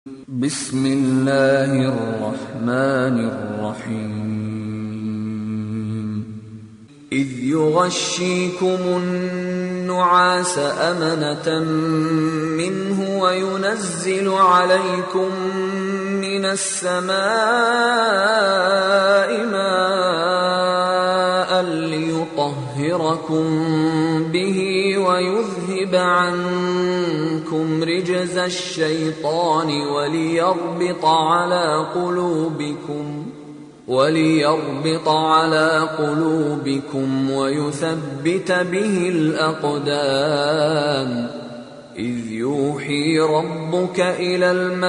بسم الله الرحمن الرحيم إذ يغشيكم النعاس أمنة منه وينزل عليكم من السماء ماء ليطهركم به ويذهب عنكم رجز الشيطان وليربط على قلوبكم وليربط على قلوبكم ويثبت به الأقدام إذ يوحي ربك إلى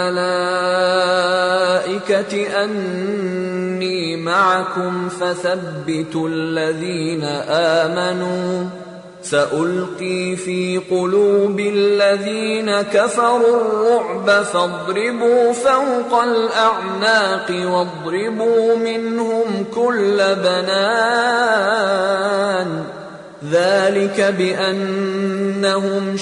الملائكة أني معكم فثبتوا الذين آمنوا سألقي في قلوب الذين كفروا الرعب فاضربوا فوق الأعناق واضربوا منهم كل بنان ذلك بأنهم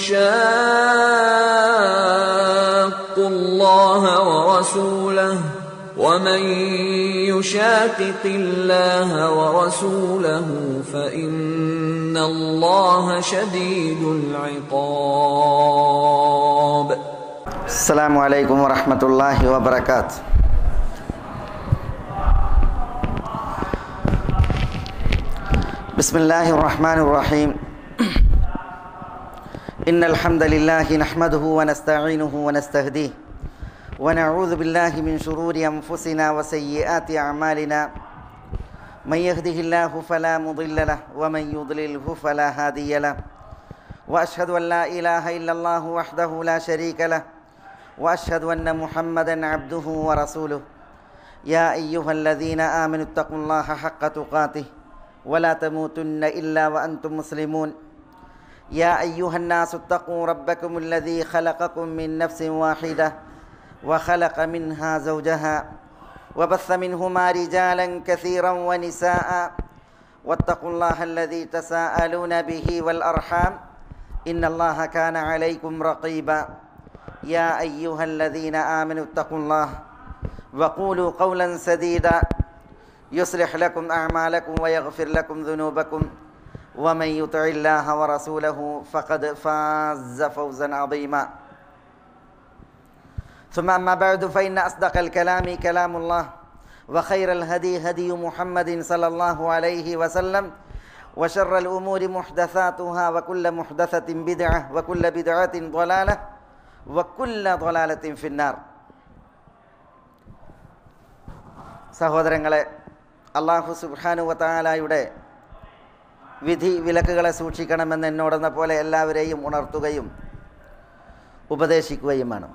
شاقوا الله ورسوله ومن يشاقق الله ورسوله فإن الله شديد العقاب السلام عليكم ورحمة الله وبركاته بسم الله الرحمن الرحيم إن الحمد لله نحمده ونستعينه ونستهديه ونعوذ بالله من شرور أنفسنا وسيئات أعمالنا من يهده الله فلا مضل له ومن يضلله فلا هادي له وأشهد أن لا إله إلا الله وحده لا شريك له وأشهد أن محمدا عبده ورسوله يا أيها الذين آمنوا اتقوا الله حق تقاته ولا تموتن إلا وأنتم مسلمون يا أيها الناس اتقوا ربكم الذي خلقكم من نفس واحدة وخلق منها زوجها وبث منهما رجالا كثيرا ونساء واتقوا الله الذي تساءلون به والأرحام إن الله كان عليكم رقيبا يا أيها الذين آمنوا اتقوا الله وقولوا قولا سديدا يصلح لكم أعمالكم ويغفر لكم ذنوبكم ومن يطع الله ورسوله فقد فاز فوزا عظيما ثم أما بعد فإن أصدق الكلام كلام الله وخير الهدي هدي محمد صلى الله عليه وسلم وشر الأمور محدثاتها وكل محدثة بدعة وكل بدعة ضلالة وكل ضلالة في النار സഹോദരങ്ങളെ അള്ളാഹു സുബാനുവത്താലായുടെ വിധി വിലക്കുകളെ സൂക്ഷിക്കണമെന്ന് എന്നോടെന്ന പോലെ എല്ലാവരെയും ഉണർത്തുകയും ഉപദേശിക്കുകയുമാണ്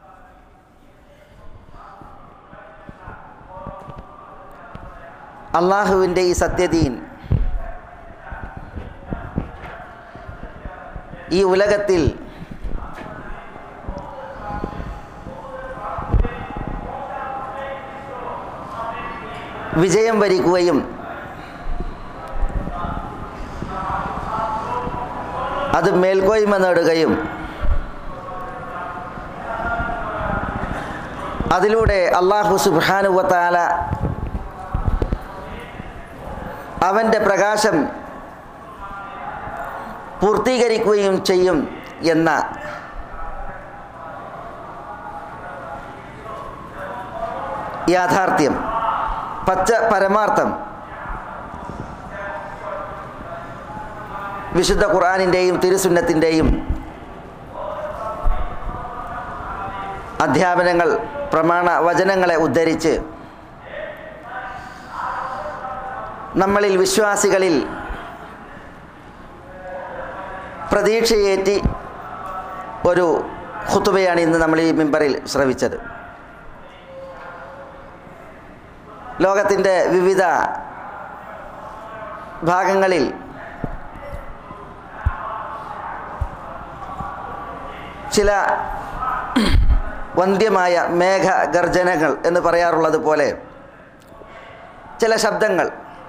അള്ളാഹുവിൻ്റെ ഈ സത്യദീൻ ഈ ഉലകത്തിൽ വിജയം വരിക്കുകയും അത് മേൽക്കോയ്മ നേടുകയും അതിലൂടെ അള്ളാഹു സുബാനുവത്താല അവൻ്റെ പ്രകാശം പൂർത്തീകരിക്കുകയും ചെയ്യും എന്ന യാഥാർത്ഥ്യം പച്ച പരമാർത്ഥം വിശുദ്ധ ഖുർആാനിൻ്റെയും തിരുസുന്നത്തിൻ്റെയും അധ്യാപനങ്ങൾ പ്രമാണ വചനങ്ങളെ ഉദ്ധരിച്ച് നമ്മളിൽ വിശ്വാസികളിൽ പ്രതീക്ഷയേറ്റി ഒരു ഹുത്തുബയാണ് ഇന്ന് നമ്മൾ ഈ മിമ്പറിൽ ശ്രവിച്ചത് ലോകത്തിൻ്റെ വിവിധ ഭാഗങ്ങളിൽ ചില വന്ധ്യമായ മേഘഗർജനകൾ എന്ന് പറയാറുള്ളത് പോലെ ചില ശബ്ദങ്ങൾ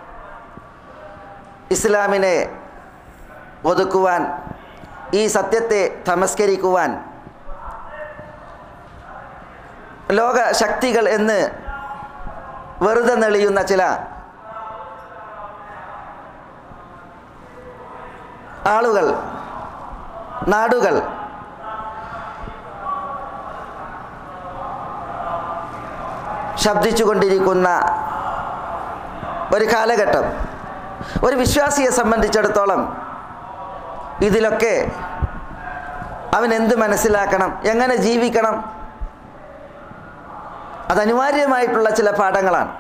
ഇസ്ലാമിനെ ഒതുക്കുവാൻ ഈ സത്യത്തെ തമസ്കരിക്കുവാൻ ലോക ശക്തികൾ എന്ന് വെറുതെ നെളിയുന്ന ചില ആളുകൾ നാടുകൾ ശബ്ദിച്ചുകൊണ്ടിരിക്കുന്ന ഒരു കാലഘട്ടം ഒരു വിശ്വാസിയെ സംബന്ധിച്ചിടത്തോളം ഇതിലൊക്കെ അവൻ എന്ത് മനസ്സിലാക്കണം എങ്ങനെ ജീവിക്കണം അത് അനിവാര്യമായിട്ടുള്ള ചില പാഠങ്ങളാണ്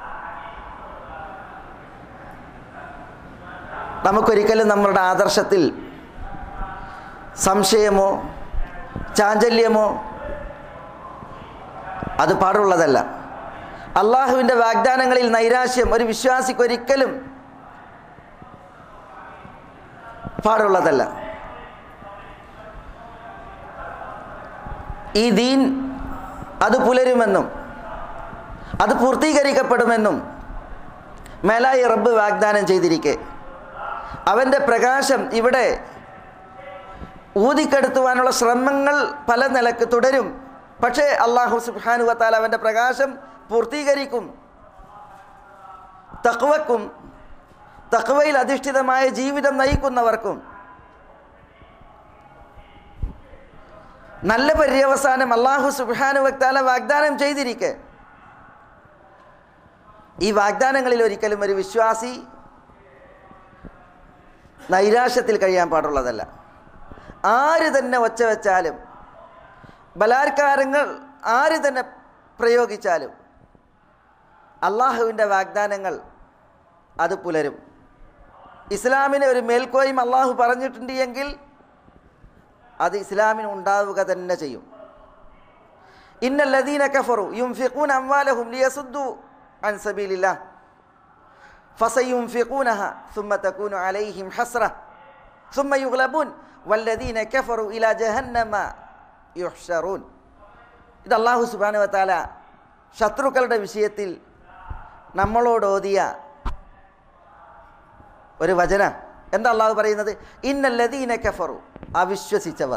നമുക്കൊരിക്കലും നമ്മളുടെ ആദർശത്തിൽ സംശയമോ ചാഞ്ചല്യമോ അത് പാടുള്ളതല്ല അള്ളാഹുവിൻ്റെ വാഗ്ദാനങ്ങളിൽ നൈരാശ്യം ഒരു വിശ്വാസിക്ക് ഒരിക്കലും പാടുള്ളതല്ല ഈ ദീൻ അത് പുലരുമെന്നും അത് പൂർത്തീകരിക്കപ്പെടുമെന്നും മേലായി റബ്ബ് വാഗ്ദാനം ചെയ്തിരിക്കെ അവൻ്റെ പ്രകാശം ഇവിടെ ഊതിക്കെടുത്തുവാനുള്ള ശ്രമങ്ങൾ പല നിലക്ക് തുടരും പക്ഷേ അള്ളാഹു സുബാനുവത്താൽ അവൻ്റെ പ്രകാശം പൂർത്തീകരിക്കും തക്വക്കും തക്വയിൽ അധിഷ്ഠിതമായ ജീവിതം നയിക്കുന്നവർക്കും നല്ല പര്യവസാനം അള്ളാഹു സുബാനുവക്താല വാഗ്ദാനം ചെയ്തിരിക്കെ ഈ വാഗ്ദാനങ്ങളിൽ ഒരിക്കലും ഒരു വിശ്വാസി നൈരാശ്യത്തിൽ കഴിയാൻ പാടുള്ളതല്ല ആര് തന്നെ ഒച്ച വെച്ചാലും ബലാത്കാരങ്ങൾ ആര് തന്നെ പ്രയോഗിച്ചാലും അള്ളാഹുവിൻ്റെ വാഗ്ദാനങ്ങൾ അത് പുലരും ഇസ്ലാമിന് ഒരു മേൽക്കോയും അള്ളാഹു പറഞ്ഞിട്ടുണ്ട് എങ്കിൽ അത് ഇസ്ലാമിന് ഉണ്ടാവുക തന്നെ ചെയ്യും ഇന്നല്ലദീന കഫറു യുംഫിഖൂൻ അംവാലഹും ലിയസുദ്ദു അൻ സബീലില്ലാഹ് فسينفقونها ثم تكون عليهم حسرة ثم يغلبون والذين كفروا إلى جهنم يحشرون ഇത് അള്ളാഹു സുബാനു വത്താല ശത്രുക്കളുടെ വിഷയത്തിൽ നമ്മളോട് ഓതിയ ഒരു വചന എന്താ അള്ളാഹു പറയുന്നത് ഇന്നല്ലദീന കഫറു അവിശ്വസിച്ചവർ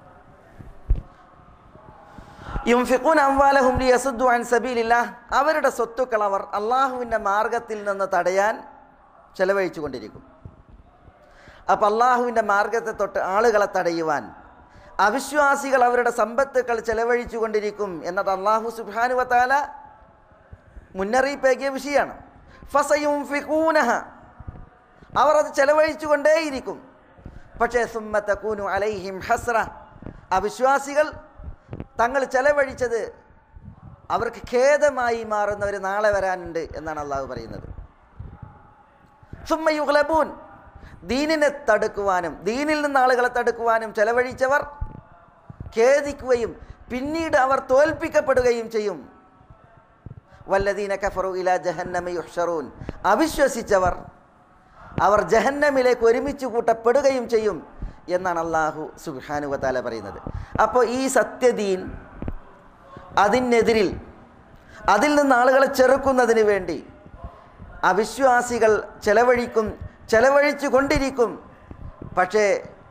യുംഫിഖൂൻ അംവാലഹും ലിയസുദ്ദു അൻ സബീലില്ലാഹ് അവരുടെ സ്വത്തുക്കൾ അവർ അള്ളാഹുവിൻ്റെ മാർഗത്തിൽ നിന്ന് തടയാൻ ചെലവഴിച്ചു കൊണ്ടിരിക്കും അപ്പം അള്ളാഹുവിൻ്റെ മാർഗത്തെ തൊട്ട് ആളുകളെ തടയുവാൻ അവിശ്വാസികൾ അവരുടെ സമ്പത്തുക്കൾ ചെലവഴിച്ചു കൊണ്ടിരിക്കും എന്നത് അള്ളാഹു സുബാനുവത്താല മുന്നറിയിപ്പേകിയ വിഷയമാണ് ഫസയും ഫിഖൂനഹ അവർ അത് ചെലവഴിച്ചു കൊണ്ടേയിരിക്കും പക്ഷേ സുമ്മത്തക്കൂനു അലൈഹിം ഹസ്ര അവിശ്വാസികൾ തങ്ങൾ ചെലവഴിച്ചത് അവർക്ക് ഖേദമായി മാറുന്ന ഒരു നാളെ വരാനുണ്ട് എന്നാണ് അള്ളാഹു പറയുന്നത് സുമ്മയുഗ്ലബൂൻ ദീനിനെ തടുക്കുവാനും ദീനിൽ നിന്ന് ആളുകളെ തടുക്കുവാനും ചെലവഴിച്ചവർ ഖേദിക്കുകയും പിന്നീട് അവർ തോൽപ്പിക്കപ്പെടുകയും ചെയ്യും വല്ലദീന കഫറു ഇല ജഹന്നമ യുഹ്ഷറൂൻ അവിശ്വസിച്ചവർ അവർ ജഹന്നമിലേക്ക് ഒരുമിച്ച് കൂട്ടപ്പെടുകയും ചെയ്യും എന്നാണ് അള്ളാഹു സുബാനുവത്താല പറയുന്നത് അപ്പോൾ ഈ സത്യദീൻ അതിനെതിരിൽ അതിൽ നിന്ന് ആളുകളെ ചെറുക്കുന്നതിന് വേണ്ടി അവിശ്വാസികൾ ചെലവഴിക്കും ചെലവഴിച്ചു കൊണ്ടിരിക്കും പക്ഷേ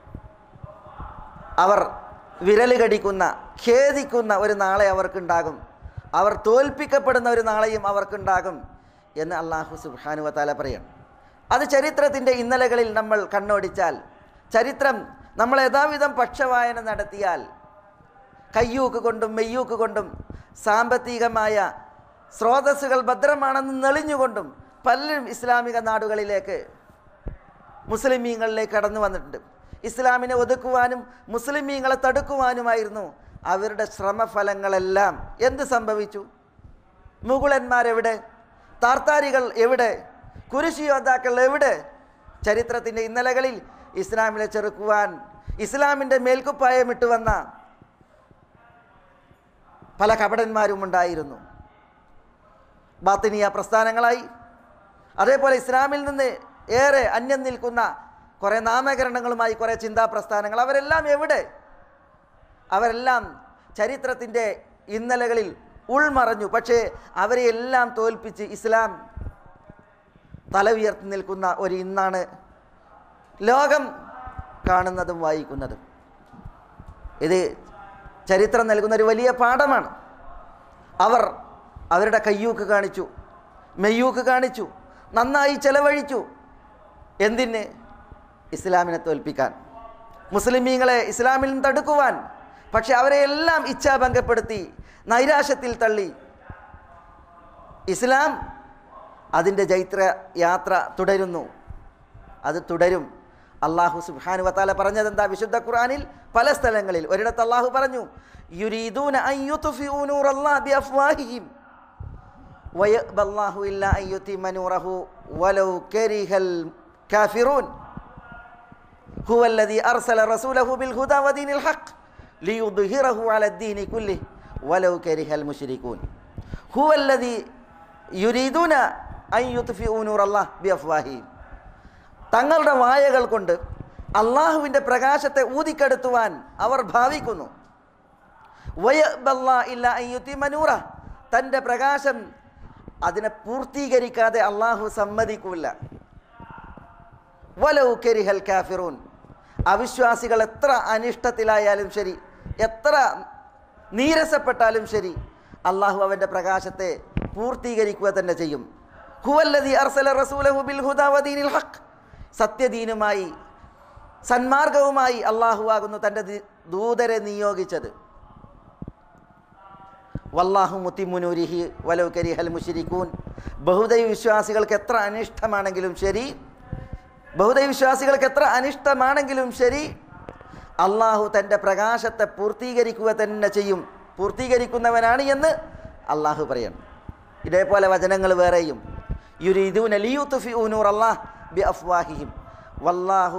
അവർ വിരൽ കടിക്കുന്ന ഖേദിക്കുന്ന ഒരു നാളെ അവർക്കുണ്ടാകും അവർ തോൽപ്പിക്കപ്പെടുന്ന ഒരു നാളെയും അവർക്കുണ്ടാകും എന്ന് അള്ളാഹു സുബാനുവത്താല പറയണം അത് ചരിത്രത്തിൻ്റെ ഇന്നലകളിൽ നമ്മൾ കണ്ണോടിച്ചാൽ ചരിത്രം നമ്മൾ യഥാവിധം പക്ഷവായന നടത്തിയാൽ കയ്യൂക്ക് കൊണ്ടും മെയ്യൂക്ക് കൊണ്ടും സാമ്പത്തികമായ സ്രോതസ്സുകൾ ഭദ്രമാണെന്ന് നെളിഞ്ഞുകൊണ്ടും പലരും ഇസ്ലാമിക നാടുകളിലേക്ക് മുസ്ലിമീങ്ങളിലേക്ക് കടന്നു വന്നിട്ടുണ്ട് ഇസ്ലാമിനെ ഒതുക്കുവാനും മുസ്ലിമീങ്ങളെ തടുക്കുവാനുമായിരുന്നു അവരുടെ ശ്രമഫലങ്ങളെല്ലാം എന്ത് സംഭവിച്ചു മുഗളന്മാരെവിടെ താർത്താരികൾ എവിടെ കുരിശി യോദ്ധാക്കൾ എവിടെ ചരിത്രത്തിൻ്റെ ഇന്നലകളിൽ ഇസ്ലാമിനെ ചെറുക്കുവാൻ ഇസ്ലാമിൻ്റെ മേൽക്കുപ്പായം ഇട്ട് വന്ന പല കപടന്മാരും ഉണ്ടായിരുന്നു ബാത്തിനിയ പ്രസ്ഥാനങ്ങളായി അതേപോലെ ഇസ്ലാമിൽ നിന്ന് ഏറെ അന്യം നിൽക്കുന്ന കുറേ നാമകരണങ്ങളുമായി കുറേ ചിന്താ പ്രസ്ഥാനങ്ങൾ അവരെല്ലാം എവിടെ അവരെല്ലാം ചരിത്രത്തിൻ്റെ ഇന്നലകളിൽ ഉൾമറഞ്ഞു പക്ഷേ അവരെ എല്ലാം തോൽപ്പിച്ച് ഇസ്ലാം തല ഉയർത്തി നിൽക്കുന്ന ഒരു ഇന്നാണ് ലോകം കാണുന്നതും വായിക്കുന്നതും ഇത് ചരിത്രം നൽകുന്ന ഒരു വലിയ പാഠമാണ് അവർ അവരുടെ കയ്യൂക്ക് കാണിച്ചു മെയ്യൂക്ക് കാണിച്ചു നന്നായി ചെലവഴിച്ചു എന്തിന് ഇസ്ലാമിനെ തോൽപ്പിക്കാൻ മുസ്ലിമീങ്ങളെ ഇസ്ലാമിൽ നിന്ന് തടുക്കുവാൻ പക്ഷെ അവരെ എല്ലാം ഇച്ഛാഭംഗപ്പെടുത്തി നൈരാശ്യത്തിൽ തള്ളി ഇസ്ലാം അതിൻ്റെ ജൈത്ര യാത്ര തുടരുന്നു അത് തുടരും അള്ളാഹു സുബ്ഹാനു വത്താല പറഞ്ഞത് എന്താ വിശുദ്ധ ഖുർആനിൽ പല സ്ഥലങ്ങളിൽ ഒരിടത്ത് അള്ളാഹു പറഞ്ഞു യുരീദൂന അൻ യുത്ഫിഉ നൂറല്ലാഹി ബിഅഫ്വാഹിഹിം വയഅബ അല്ലാഹു ഇല്ലാ അൻ യുതിമ നൂറഹു വലൗ കരിഹൽ കാഫിറൂൻ هو الذي أرسل رسوله بالهدى ودين الحق ليظهره على الدين كله ولو كره المشركون هو الذي يريدون أن يطفئوا نور الله بأفواههم തങ്ങളുടെ വായകൾ കൊണ്ട് അള്ളാഹുവിൻ്റെ പ്രകാശത്തെ ഊതിക്കെടുത്തുവാൻ അവർ ഭാവിക്കുന്നു വയബല്ലാ ഇല്ല അയ്യുത്തിമനൂറ തൻ്റെ പ്രകാശം അതിനെ പൂർത്തീകരിക്കാതെ അള്ളാഹു സമ്മതിക്കൂല വലൗ കരിഹൽ കാഫിറൂൻ അവിശ്വാസികൾ എത്ര അനിഷ്ടത്തിലായാലും ശരി എത്ര നീരസപ്പെട്ടാലും ശരി അള്ളാഹു അവൻ്റെ പ്രകാശത്തെ പൂർത്തീകരിക്കുക തന്നെ ചെയ്യും ഹുവല്ലദി അർസല റസൂലഹു ബിൽ ഹുദാ വദീനിൽ ഹഖ് സത്യദീനുമായി സന്മാർഗവുമായി അള്ളാഹു ആകുന്നു തൻ്റെ ദി- ദൂതരെ നിയോഗിച്ചത് വല്ലാഹു മുത്തിമുനൂരിഹി വലൗ കരിഹൽ മുഷിരിക്കൂൻ ബഹുദൈവ വിശ്വാസികൾക്ക് എത്ര അനിഷ്ടമാണെങ്കിലും ശരി ബഹുദൈവ വിശ്വാസികൾക്ക് എത്ര അനിഷ്ടമാണെങ്കിലും ശരി അള്ളാഹു തൻ്റെ പ്രകാശത്തെ പൂർത്തീകരിക്കുക തന്നെ ചെയ്യും പൂർത്തീകരിക്കുന്നവനാണ് എന്ന് അള്ളാഹു പറയണം ഇതേപോലെ വചനങ്ങൾ വേറെയും യുരീദൂന ലിയുത്ഫി നൂർ അള്ളാഹ് ബി അഫ്വാഹിഹിം വല്ലാഹു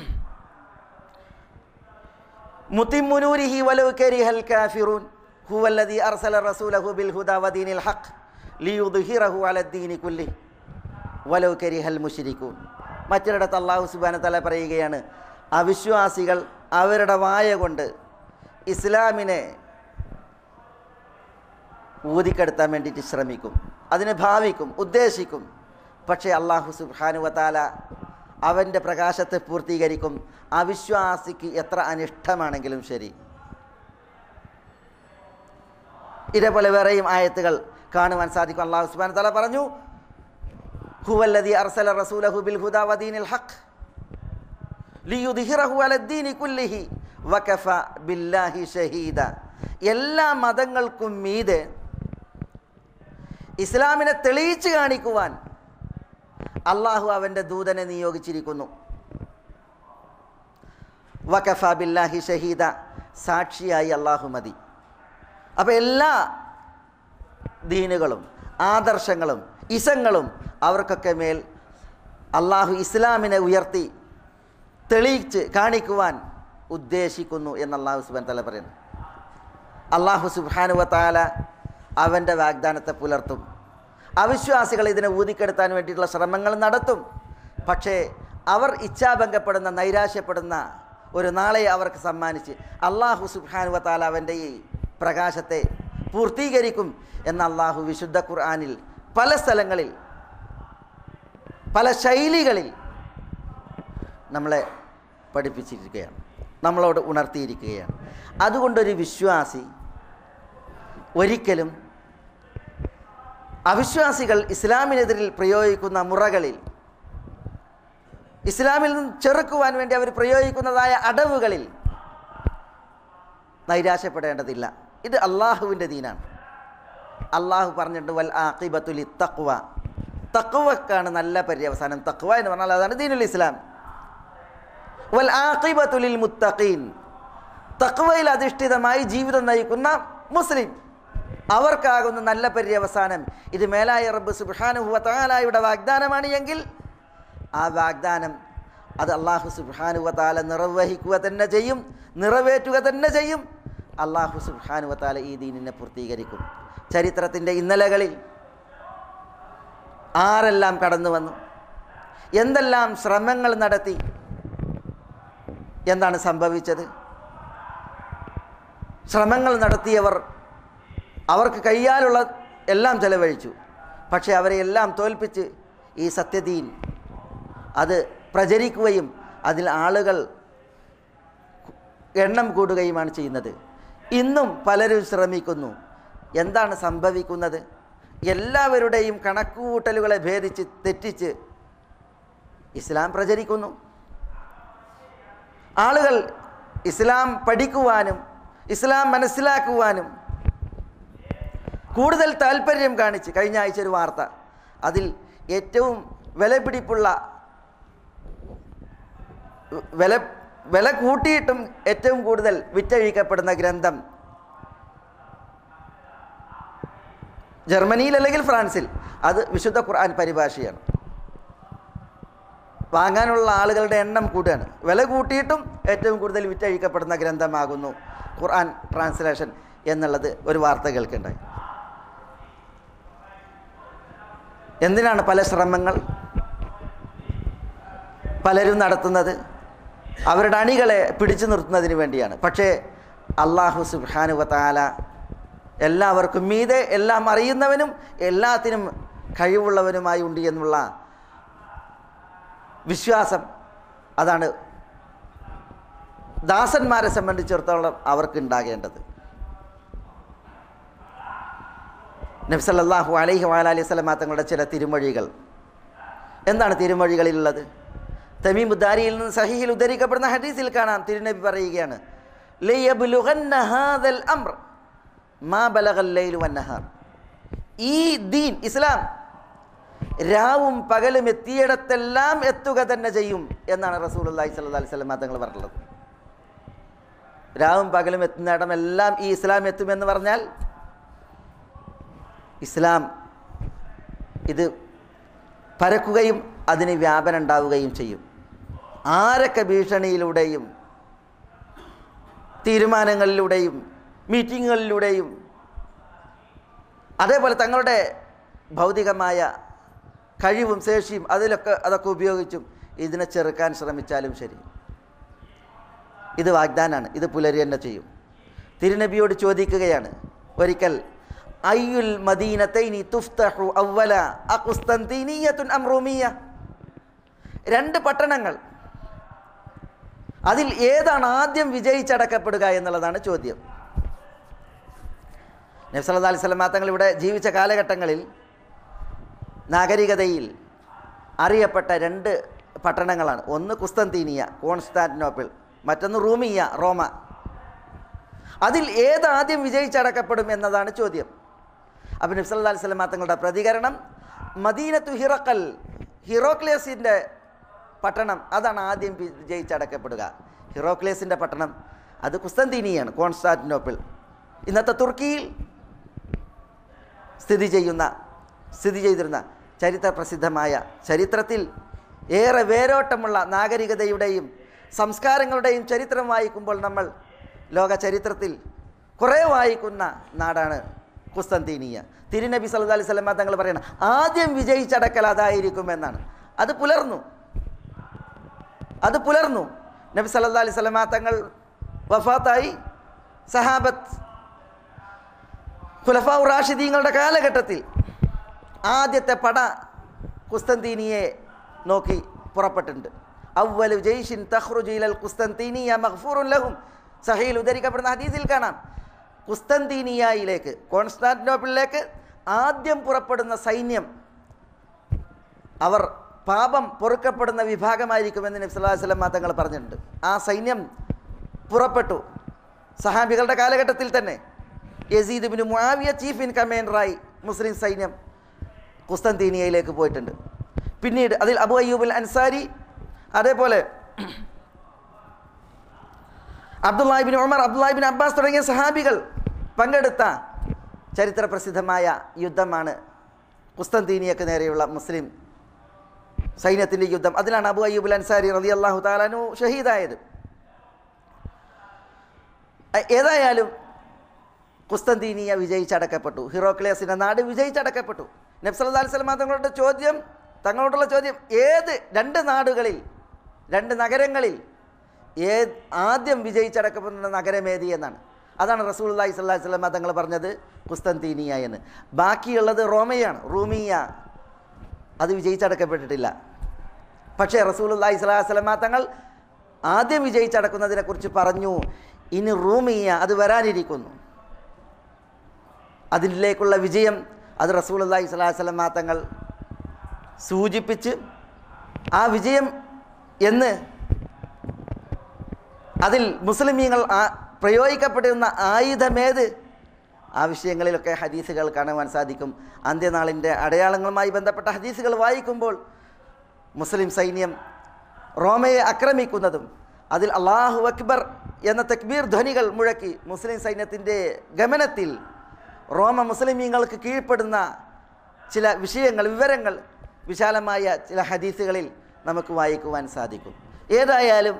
മുത്തിമുനൂരിഹി വലൗ കരിഹൽ കാഫിറൂൻ ഹുവല്ലദി അർസല റസൂലഹു ബിൽ ഹുദാ വദീനിൽ ഹഖ് ലിയുദ്ഹിറഹു അലദ്ദീനി കുല്ലി വലൗ കരിഹൽ മുഷിരിക്കൂൻ മറ്റൊരിടത്ത് അള്ളാഹു സുബാന തല പറയുകയാണ് അവിശ്വാസികൾ അവരുടെ വായ കൊണ്ട് ഇസ്ലാമിനെ ഊതിക്കെടുത്താൻ വേണ്ടിയിട്ട് ശ്രമിക്കും അതിന് ഭാവിക്കും ഉദ്ദേശിക്കും പക്ഷേ അള്ളാഹു സുബാനുവത്താല അവൻ്റെ പ്രകാശത്തെ പൂർത്തീകരിക്കും അവിശ്വാസിക്ക് എത്ര അനിഷ്ടമാണെങ്കിലും ശരി ഇതേപോലെ വേറെയും ആയത്തുകൾ കാണുവാൻ സാധിക്കും അള്ളാഹു സുബാൻ തല പറഞ്ഞു ഹുവല്ലദി അർസല റസൂലഹു ബിൽ ഹുദാ വദീനിൽ ഹഖ് ലിയുദ്ഹിറഹു അലദ്ദീനി കുല്ലിഹി വകഫ ബില്ലാഹി ഷഹീദ എല്ലാ മതങ്ങൾക്കും മീതെ ഇസ്ലാമിനെ തെളിയിച്ച് കാണിക്കുവാൻ അള്ളാഹു അവൻ്റെ ദൂതനെ നിയോഗിച്ചിരിക്കുന്നു വകഫ ബില്ലാഹി ഷഹീദ സാക്ഷിയായി അള്ളാഹു മതി അപ്പോൾ എല്ലാ ദീനുകളും ആദർശങ്ങളും ഇസങ്ങളും അവർക്കൊക്കെ മേൽ അള്ളാഹു ഇസ്ലാമിനെ ഉയർത്തി തെളിയിച്ച് കാണിക്കുവാൻ ഉദ്ദേശിക്കുന്നു എന്ന് അള്ളാഹു സുബാൻ തല പറയുന്നു അള്ളാഹു സുബാനുവ താല അവൻ്റെ വാഗ്ദാനത്തെ പുലർത്തും അവിശ്വാസികൾ ഇതിനെ ഊതിക്കെടുത്താൻ വേണ്ടിയിട്ടുള്ള ശ്രമങ്ങൾ നടത്തും പക്ഷേ അവർ ഇച്ഛാഭംഗപ്പെടുന്ന നൈരാശ്യപ്പെടുന്ന ഒരു നാളെ അവർക്ക് സമ്മാനിച്ച് അള്ളാഹു സുബാനുവ താല അവൻ്റെ ഈ പ്രകാശത്തെ പൂർത്തീകരിക്കും എന്ന അള്ളാഹു വിശുദ്ധ ഖുർആാനിൽ പല സ്ഥലങ്ങളിൽ പല ശൈലികളിൽ നമ്മളെ പഠിപ്പിച്ചിരിക്കുകയാണ് നമ്മളോട് ഉണർത്തിയിരിക്കുകയാണ് അതുകൊണ്ടൊരു വിശ്വാസി ഒരിക്കലും അവിശ്വാസികൾ ഇസ്ലാമിനെതിരിൽ പ്രയോഗിക്കുന്ന മുറകളിൽ ഇസ്ലാമിൽ നിന്ന് ചെറുക്കുവാൻ വേണ്ടി അവർ പ്രയോഗിക്കുന്നതായ അടവുകളിൽ നൈരാശ്യപ്പെടേണ്ടതില്ല ഇത് അള്ളാഹുവിൻ്റെ ദീനാണ് അള്ളാഹു പറഞ്ഞിട്ടുണ്ട് വൽ ആഖിബത്തുലി തക്വ തക്വക്കാണ് നല്ല പര്യവസാനം തക്വ എന്ന് പറഞ്ഞാൽ അതാണ് ദീനുൽ ഇസ്ലാം വൽ ആഖിബത്തുലിൽ മുത്തഖീൻ തക്വയിൽ അധിഷ്ഠിതമായി ജീവിതം നയിക്കുന്ന മുസ്ലിം അവർക്കാകുന്ന നല്ല പര്യവസാനം ഇത് മേലായ റബ്ബ് സുബ്ഹാനുഹു വതആലയുടെ വാഗ്ദാനമാണ് എങ്കിൽ ആ വാഗ്ദാനം അത് അള്ളാഹു സുബ്ഹാനു വതാല നിർവഹിക്കുക തന്നെ ചെയ്യും നിറവേറ്റുക തന്നെ ചെയ്യും അള്ളാഹു സുബ്ഹാനു വതാല ഈ ദീനിനെ പൂർത്തീകരിക്കും ചരിത്രത്തിൻ്റെ ഇന്നലകളിൽ ആരെല്ലാം കടന്നു വന്നു എന്തെല്ലാം ശ്രമങ്ങൾ നടത്തി എന്താണ് സംഭവിച്ചത് ശ്രമങ്ങൾ നടത്തിയവർ അവർക്ക് കഴിയാനുള്ള എല്ലാം ചെലവഴിച്ചു പക്ഷേ അവരെ എല്ലാം തോൽപ്പിച്ച് ഈ സത്യദീൻ അത് പ്രചരിക്കുകയും അതിൽ ആളുകൾ എണ്ണം കൂടുകയുമാണ് ചെയ്യുന്നത് ഇന്നും പലരും ശ്രമിക്കുന്നു എന്താണ് സംഭവിക്കുന്നത് എല്ലാവരുടെയും കണക്കുകൂട്ടലുകളെ ഭേദിച്ച് തെറ്റിച്ച് ഇസ്ലാം പ്രചരിക്കുന്നു ആളുകൾ ഇസ്ലാം പഠിക്കുവാനും ഇസ്ലാം മനസ്സിലാക്കുവാനും കൂടുതൽ താല്പര്യം കാണിച്ച് കഴിഞ്ഞ ആഴ്ച ഒരു വാർത്ത അതിൽ ഏറ്റവും വിലപിടിപ്പുള്ള വില വില കൂട്ടിയിട്ടും ഏറ്റവും കൂടുതൽ വിറ്റഴിക്കപ്പെടുന്ന ഗ്രന്ഥം ജർമ്മനിയിൽ അല്ലെങ്കിൽ ഫ്രാൻസിൽ അത് വിശുദ്ധ ഖുർആൻ പരിഭാഷയാണ് വാങ്ങാനുള്ള ആളുകളുടെ എണ്ണം കൂടുകയാണ് വില കൂട്ടിയിട്ടും ഏറ്റവും കൂടുതൽ വിറ്റഴിക്കപ്പെടുന്ന ഗ്രന്ഥമാകുന്നു ഖുർആൻ ട്രാൻസ്ലേഷൻ എന്നുള്ളത് ഒരു വാർത്ത കേൾക്കുണ്ടായി എന്തിനാണ് പല ശ്രമങ്ങൾ പലരും നടത്തുന്നത് അവരുടെ അണികളെ പിടിച്ചു നിർത്തുന്നതിന് വേണ്ടിയാണ് പക്ഷേ അള്ളാഹു സുബാനുവത്താല എല്ലാവർക്കും മീതെ എല്ലാം അറിയുന്നവനും എല്ലാത്തിനും കഴിവുള്ളവനുമായി ഉണ്ട് എന്നുള്ള വിശ്വാസം അതാണ് ദാസന്മാരെ സംബന്ധിച്ചിടത്തോളം അവർക്ക് ഉണ്ടാകേണ്ടത് നബ്സല്ലാഹു അലൈഹി വാലി സ്വലമാ തങ്ങളുടെ ചില തിരുമൊഴികൾ എന്താണ് തിരുമൊഴികളിലുള്ളത് തമീമുദ്ദാരിയിൽ നിന്ന് സഹിഹിൽ ഉദ്ധരിക്കപ്പെടുന്ന ഹദീസിൽ കാണാം തിരുനബി പറയുകയാണ് "ലയബ്ലുഗന്ന ഹാദൽ അംർ മാ ബലഗൽ ലൈലു വന്നഹാർ." ഈ ദീൻ ഇസ്ലാം രാവും പകലും എത്തിയിടത്തെല്ലാം എത്തുക തന്നെ ചെയ്യും എന്നാണ് റസൂൽ അള്ളാഹി സ്വല്ലാ അലൈഹി സ്വലം തങ്ങൾ പറഞ്ഞിട്ടുള്ളത് രാവും പകലും എത്തുന്നിടമെല്ലാം ഈ ഇസ്ലാം എത്തുമെന്ന് പറഞ്ഞാൽ ഇസ്ലാം ഇത് പരക്കുകയും അതിന് വ്യാപനം ഉണ്ടാവുകയും ചെയ്യും ആരൊക്കെ ഭീഷണിയിലൂടെയും തീരുമാനങ്ങളിലൂടെയും മീറ്റിങ്ങുകളിലൂടെയും അതേപോലെ തങ്ങളുടെ ഭൗതികമായ കഴിവും ശേഷിയും അതിലൊക്കെ അതൊക്കെ ഉപയോഗിച്ചും ഇതിനെ ചെറുക്കാൻ ശ്രമിച്ചാലും ശരി ഇത് വാഗ്ദാനാണ് ഇത് പുലരി തന്നെ ചെയ്യും തിരുനബിയോട് ചോദിക്കുകയാണ് ഒരിക്കൽ അയ്യുൽ മദീനത്തൈനി തുഫ്തഹു അവല അഖുസ്തന്തീനിയത്തുൻ അം റൂമിയ രണ്ട് പട്ടണങ്ങൾ അതിൽ ഏതാണ് ആദ്യം വിജയിച്ചടക്കപ്പെടുക എന്നുള്ളതാണ് ചോദ്യം നബ്സല്ലാ അലൈഹി സ്വലമാ തങ്ങൾ ഇവിടെ ജീവിച്ച കാലഘട്ടങ്ങളിൽ നാഗരികതയിൽ അറിയപ്പെട്ട രണ്ട് പട്ടണങ്ങളാണ് ഒന്ന് കുസ്തന്തീനിയ കോൺസ്റ്റാന്റിനോപ്പിൾ മറ്റൊന്ന് റൂമിയ റോമ അതിൽ ഏതാദ്യം വിജയിച്ചടക്കപ്പെടും എന്നതാണ് ചോദ്യം അപ്പം നബ്സല്ലാ അലൈഹി സ്വലമാ തങ്ങളുടെ പ്രതികരണം മദീനത്തു ഹിറക്കൽ ഹിറോക്ലേസിൻ്റെ പട്ടണം അതാണ് ആദ്യം വിജയിച്ചടക്കപ്പെടുക ഹിറോക്ലേസിൻ്റെ പട്ടണം അത് കുസ്തന്തീനിയാണ് കോൺസ്റ്റാന്റിനോപ്പിൾ ഇന്നത്തെ തുർക്കിയിൽ സ്ഥിതി ചെയ്യുന്ന സ്ഥിതി ചെയ്തിരുന്ന ചരിത്ര പ്രസിദ്ധമായ ചരിത്രത്തിൽ ഏറെ വേരോട്ടമുള്ള നാഗരികതയുടെയും സംസ്കാരങ്ങളുടെയും ചരിത്രം വായിക്കുമ്പോൾ നമ്മൾ ലോക ചരിത്രത്തിൽ കുറേ വായിക്കുന്ന നാടാണ് കുസ്തന്തീനിയ തിരുനബി സല്ലു അലൈഹി സ്വലമ തങ്ങൾ പറയണം ആദ്യം വിജയിച്ചടക്കൽ അതായിരിക്കുമെന്നാണ് അത് പുലർന്നു അത് പുലർന്നു നബി സല്ലല്ലാഹു അലൈഹി സ്വലമ തങ്ങൾ വഫാത്തായി സഹാബത്ത് ഖുലഫാഉ റാഷിദീങ്ങളുടെ കാലഘട്ടത്തിൽ ആദ്യത്തെ പട കുസ്തന്തീനിയെ നോക്കി പുറപ്പെട്ടിട്ടുണ്ട് അവലു ജയ്ഷിൻ തഹ്റുജീലൽ കുസ്തന്തീനിയ മഖ്ഫൂറുൻ ലഹും സഹീൽ ഉദ്ധരിക്കപ്പെടുന്ന ഹദീസിൽ കാണാം കുസ്തന്തീനിയയിലേക്ക് കോൺസ്റ്റാന്റിനോപ്പിളിലേക്ക് ആദ്യം പുറപ്പെടുന്ന സൈന്യം അവർ പാപം പൊറുക്കപ്പെടുന്ന വിഭാഗമായിരിക്കുമെന്ന് നബി സല്ലല്ലാഹു അലൈഹി വസല്ലം തങ്ങൾ പറഞ്ഞിട്ടുണ്ട് ആ സൈന്യം പുറപ്പെട്ടു സഹാബികളുടെ കാലഘട്ടത്തിൽ തന്നെ Yazid bin Muawiya chief in കമാൻഡറായി മുസ്ലിം സൈന്യം കുസ്തന്തീനിയയിലേക്ക് പോയിട്ടുണ്ട് പിന്നീട് അതിൽ അബു അയ്യൂബുൽ അൻസാരി അതേപോലെ അബ്ദുല്ലാഹിബിൻ ഉമർ അബ്ദുല്ലാഹിബിൻ അബ്ബാസ് തുടങ്ങിയ സഹാബികൾ പങ്കെടുത്ത ചരിത്ര പ്രസിദ്ധമായ യുദ്ധമാണ് കുസ്തന്തീനിയക്ക് നേരെയുള്ള മുസ്ലിം സൈന്യത്തിൻ്റെ യുദ്ധം അതിലാണ് അബു അയ്യൂബുൽ അൻസാരി റതി അള്ളാഹു താലാനു ഷഹീദായത് ഏതായാലും കുസ്തന്തീനിയ വിജയിച്ചടക്കപ്പെട്ടു ഹിറോക്ലിയസിൻ്റെ നാട് വിജയിച്ചടക്കപ്പെട്ടു നബ്സല്ലാ അലൈഹി സ്വലമ തങ്ങളുടെ ചോദ്യം തങ്ങളോടുള്ള ചോദ്യം ഏത് രണ്ട് നാടുകളിൽ രണ്ട് നഗരങ്ങളിൽ ഏത് ആദ്യം വിജയിച്ചടക്കപ്പെടുന്ന നഗരമേതി എന്നാണ് അതാണ് റസൂൽ അള്ളാഹി സ്വല്ലാഹി സ്വലമ തങ്ങൾ പറഞ്ഞത് കുസ്തന്തീനിയ എന്ന് ബാക്കിയുള്ളത് റോമയാണ് റൂമിയ അത് വിജയിച്ചടക്കപ്പെട്ടിട്ടില്ല പക്ഷേ റസൂൽ അള്ളാഹി സ്വലാഹി സ്വലമ തങ്ങൾ ആദ്യം വിജയിച്ചടക്കുന്നതിനെക്കുറിച്ച് പറഞ്ഞു ഇനി റൂമിയ അത് വരാനിരിക്കുന്നു അതിലേക്കുള്ള വിജയം അത് റസൂൽ അള്ളാഹി സ്വലാസ്ലം തങ്ങൾ സൂചിപ്പിച്ച് ആ വിജയം എന്ന് അതിൽ മുസ്ലിമീങ്ങൾ ആ പ്രയോഗിക്കപ്പെടുന്ന ആയുധമേത് ആ വിഷയങ്ങളിലൊക്കെ ഹദീസുകൾ കാണുവാൻ സാധിക്കും അന്ത്യനാളിൻ്റെ അടയാളങ്ങളുമായി ബന്ധപ്പെട്ട ഹദീസുകൾ വായിക്കുമ്പോൾ മുസ്ലിം സൈന്യം റോമയെ ആക്രമിക്കുന്നതും അതിൽ അള്ളാഹു അക്ബർ എന്ന തക്ബീർ ധ്വനികൾ മുഴക്കി മുസ്ലിം സൈന്യത്തിൻ്റെ ഗമനത്തിൽ റോമ മുസ്ലിമീങ്ങൾക്ക് കീഴ്പ്പെടുന്ന ചില വിഷയങ്ങൾ വിവരങ്ങൾ വിശാലമായ ചില ഹദീസുകളിൽ നമുക്ക് വായിക്കുവാൻ സാധിക്കും ഏതായാലും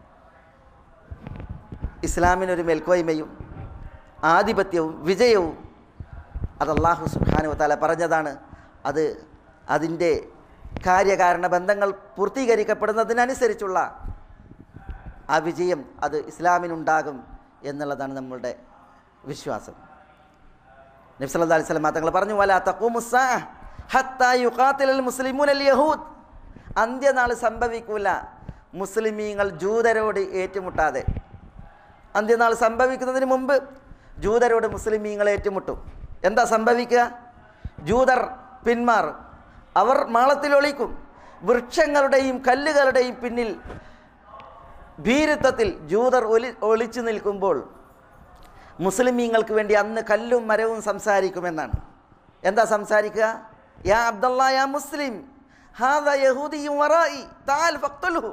ഇസ്ലാമിനൊരു മേൽക്കോയ്മയും ആധിപത്യവും വിജയവും അത് അള്ളാഹു സുബാനു താല പറഞ്ഞതാണ് അത് അതിൻ്റെ കാര്യകാരണ ബന്ധങ്ങൾ പൂർത്തീകരിക്കപ്പെടുന്നതിനനുസരിച്ചുള്ള ആ വിജയം അത് ഇസ്ലാമിനുണ്ടാകും എന്നുള്ളതാണ് നമ്മളുടെ വിശ്വാസം നബ്സല്ലാ അലൈഹി സ്വലം തങ്ങൾ പറഞ്ഞു വല തഖൂമുസ്സാ ഹത്താ യുഖാത്തിലൽ മുസ്ലിമൂൻ അൽ യഹൂദ് അന്ത്യനാൾ സംഭവിക്കൂല മുസ്ലിമീങ്ങൾ ജൂതരോട് ഏറ്റുമുട്ടാതെ അന്ത്യനാൾ സംഭവിക്കുന്നതിന് മുമ്പ് ജൂതരോട് മുസ്ലിമീങ്ങൾ ഏറ്റുമുട്ടും എന്താ സംഭവിക്കുക ജൂതർ പിന്മാറും അവർ മാളത്തിൽ ഒളിക്കും വൃക്ഷങ്ങളുടെയും കല്ലുകളുടെയും പിന്നിൽ ഭീരുത്വത്തിൽ ജൂതർ ഒലി ഒളിച്ചു നിൽക്കുമ്പോൾ മുസ്ലിമീങ്ങൾക്ക് വേണ്ടി അന്ന് കല്ലും മരവും സംസാരിക്കുമെന്നാണ് എന്താ സംസാരിക്കുക യാ അബ്ദല്ലാ യാ മുസ്ലിം ഹാദ യഹൂദിയും വറായി താൽ ഫക്തുൽഹു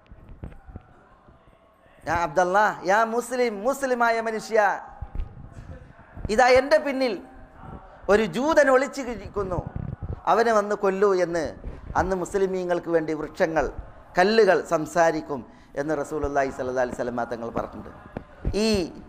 യാ അബ്ദല്ലാ യാ മുസ്ലിം മുസ്ലിമായ മനുഷ്യ ഇതാ എൻ്റെ പിന്നിൽ ഒരു ജൂതൻ ഒളിച്ചു കിരിക്കുന്നു അവനെ വന്ന് കൊല്ലൂ എന്ന് അന്ന് മുസ്ലിമീങ്ങൾക്ക് വേണ്ടി വൃക്ഷങ്ങൾ കല്ലുകൾ സംസാരിക്കും എന്ന് റസൂലുല്ലാഹി സല്ലാ അലൈഹി സ്വലമ തങ്ങൾ പറഞ്ഞിട്ടുണ്ട് ഈ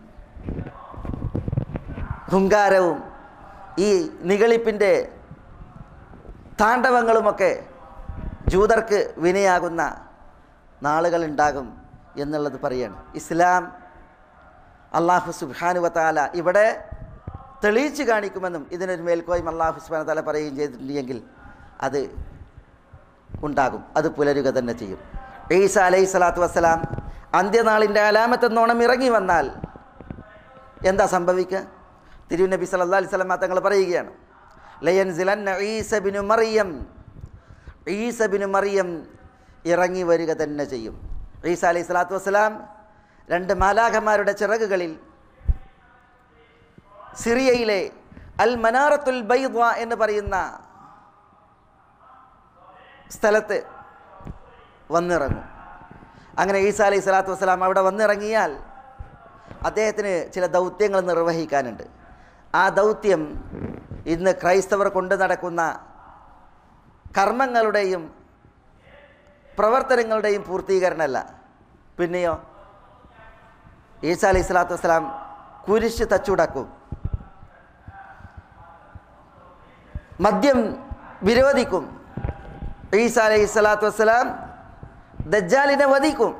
ഹുങ്കാരവും ഈ നിഗളിപ്പിൻ്റെ താണ്ഡവങ്ങളുമൊക്കെ ജൂതർക്ക് വിനയാകുന്ന നാളുകളുണ്ടാകും എന്നുള്ളത് പറയാണ് ഇസ്ലാം അള്ളാഹു സുബാനുവത്താല ഇവിടെ തെളിയിച്ച് കാണിക്കുമെന്നും ഇതിനൊരു മേൽക്കോയും അള്ളാഹു സുബാന താല പറയുകയും ചെയ്തിട്ടുണ്ടെങ്കിൽ അത് ഉണ്ടാകും അത് പുലരുക തന്നെ ചെയ്യും ഈസ അലൈഹി സ്വലാത്തു വസ്സലാം അന്ത്യനാളിൻ്റെ അലാമത്തെന്നോണം ഇറങ്ങി വന്നാൽ എന്താ സംഭവിക്കുക തിരുനബി സല്ലാ അലൈഹി സ്വലം തങ്ങൾ പറയുകയാണ് ലയൻ സിലൻ ഈസബിനു മറിയം ഈസബിനു മറിയം ഇറങ്ങി വരിക തന്നെ ചെയ്യും ഈസ അലൈഹി സ്വലാത്തു വസ്സലാം രണ്ട് മാലാഖമാരുടെ ചിറകുകളിൽ സിറിയയിലെ അൽ മനാറത്തുൽ ബൈദ്വ എന്ന് പറയുന്ന സ്ഥലത്ത് വന്നിറങ്ങും അങ്ങനെ ഈസ അലൈഹി സ്വലാത്തു വസ്സലാം അവിടെ വന്നിറങ്ങിയാൽ അദ്ദേഹത്തിന് ചില ദൗത്യങ്ങൾ നിർവഹിക്കാനുണ്ട് ആ ദൗത്യം ഇന്ന് ക്രൈസ്തവർ കൊണ്ടു നടക്കുന്ന കർമ്മങ്ങളുടെയും പ്രവർത്തനങ്ങളുടെയും പൂർത്തീകരണമല്ല പിന്നെയോ ഈസ അലൈഹി സ്വലാത്തു വസ്സലാം കുരിശ് തച്ചുടക്കും മദ്യം വിരോധിക്കും ഈസ അലൈഹി സ്വലാത്തു വസ്സലാം ദജ്ജാലിനെ വധിക്കും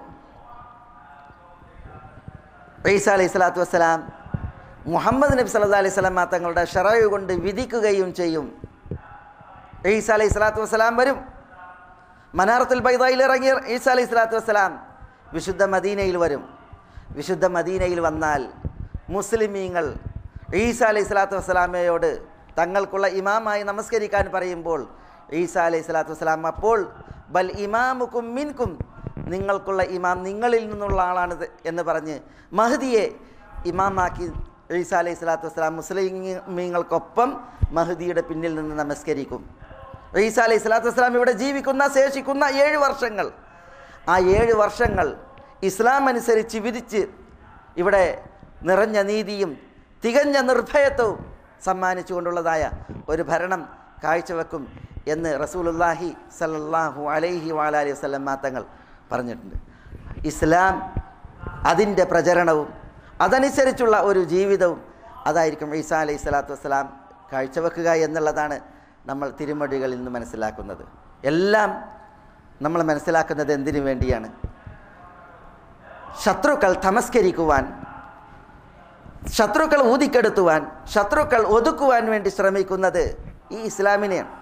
ഈസ അലൈഹി സ്വലാത്തു വസ്സലാം മുഹമ്മദ് നബി സല്ലാ അലൈഹി സ്വലാം തങ്ങളുടെ ഷറയു കൊണ്ട് വിധിക്കുകയും ചെയ്യും ഈസ അലൈഹി സ്വലാത്തു വസ്സലാം വരും മനാറത്തുൽ ബൈദായിൽ ഇറങ്ങിയ ഈസ അലൈഹി സ്വലാത്തു വസ്സലാം വിശുദ്ധ മദീനയിൽ വരും വിശുദ്ധ മദീനയിൽ വന്നാൽ മുസ്ലിമീങ്ങൾ ഈസ അലൈഹി സ്വലാത്തു വസ്സലാമയോട് തങ്ങൾക്കുള്ള ഇമാമായി നമസ്കരിക്കാൻ പറയുമ്പോൾ ഈസ അലൈഹി സ്വലാത്തു വസ്സലാം അപ്പോൾ ബൽ ഇമാമുക്കും മിൻകും നിങ്ങൾക്കുള്ള ഇമാം നിങ്ങളിൽ നിന്നുള്ള ആളാണ് എന്ന് പറഞ്ഞ് മഹദിയെ ഇമാമാക്കി ഈസ അലൈഹി സ്വലാത്തു വസ്സലാം മുസ്ലിമീങ്ങൾക്കൊപ്പം മഹദിയുടെ പിന്നിൽ നിന്ന് നമസ്കരിക്കും ഈസ അലൈഹി സ്വലാത്തു വസ്സലാം ഇവിടെ ജീവിക്കുന്ന ശേഷിക്കുന്ന ഏഴ് വർഷങ്ങൾ ആ ഏഴ് വർഷങ്ങൾ ഇസ്ലാം അനുസരിച്ച് വിധിച്ച് ഇവിടെ നിറഞ്ഞ നീതിയും തികഞ്ഞ നിർഭയത്വവും സമ്മാനിച്ചുകൊണ്ടുള്ളതായ ഒരു ഭരണം കാഴ്ചവെക്കും എന്ന് റസൂലുല്ലാഹി സല്ലല്ലാഹു അലൈഹി വാലി വസ്ലം തങ്ങൾ പറഞ്ഞിട്ടുണ്ട് ഇസ്ലാം അതിൻ്റെ പ്രചരണവും അതനുസരിച്ചുള്ള ഒരു ജീവിതവും അതായിരിക്കും ഈസാ അലൈഹി സ്വലാത്തു വസ്സലാം കാഴ്ചവെക്കുക എന്നുള്ളതാണ് നമ്മൾ തിരുമൊഴികളിൽ നിന്ന് മനസ്സിലാക്കുന്നത് എല്ലാം നമ്മൾ മനസ്സിലാക്കുന്നത് എന്തിനു വേണ്ടിയാണ് ശത്രുക്കൾ തമസ്കരിക്കുവാൻ ശത്രുക്കൾ ഊതിക്കെടുത്തുവാൻ ശത്രുക്കൾ ഒതുക്കുവാൻ വേണ്ടി ശ്രമിക്കുന്നത് ഈ ഇസ്ലാമിനെയാണ്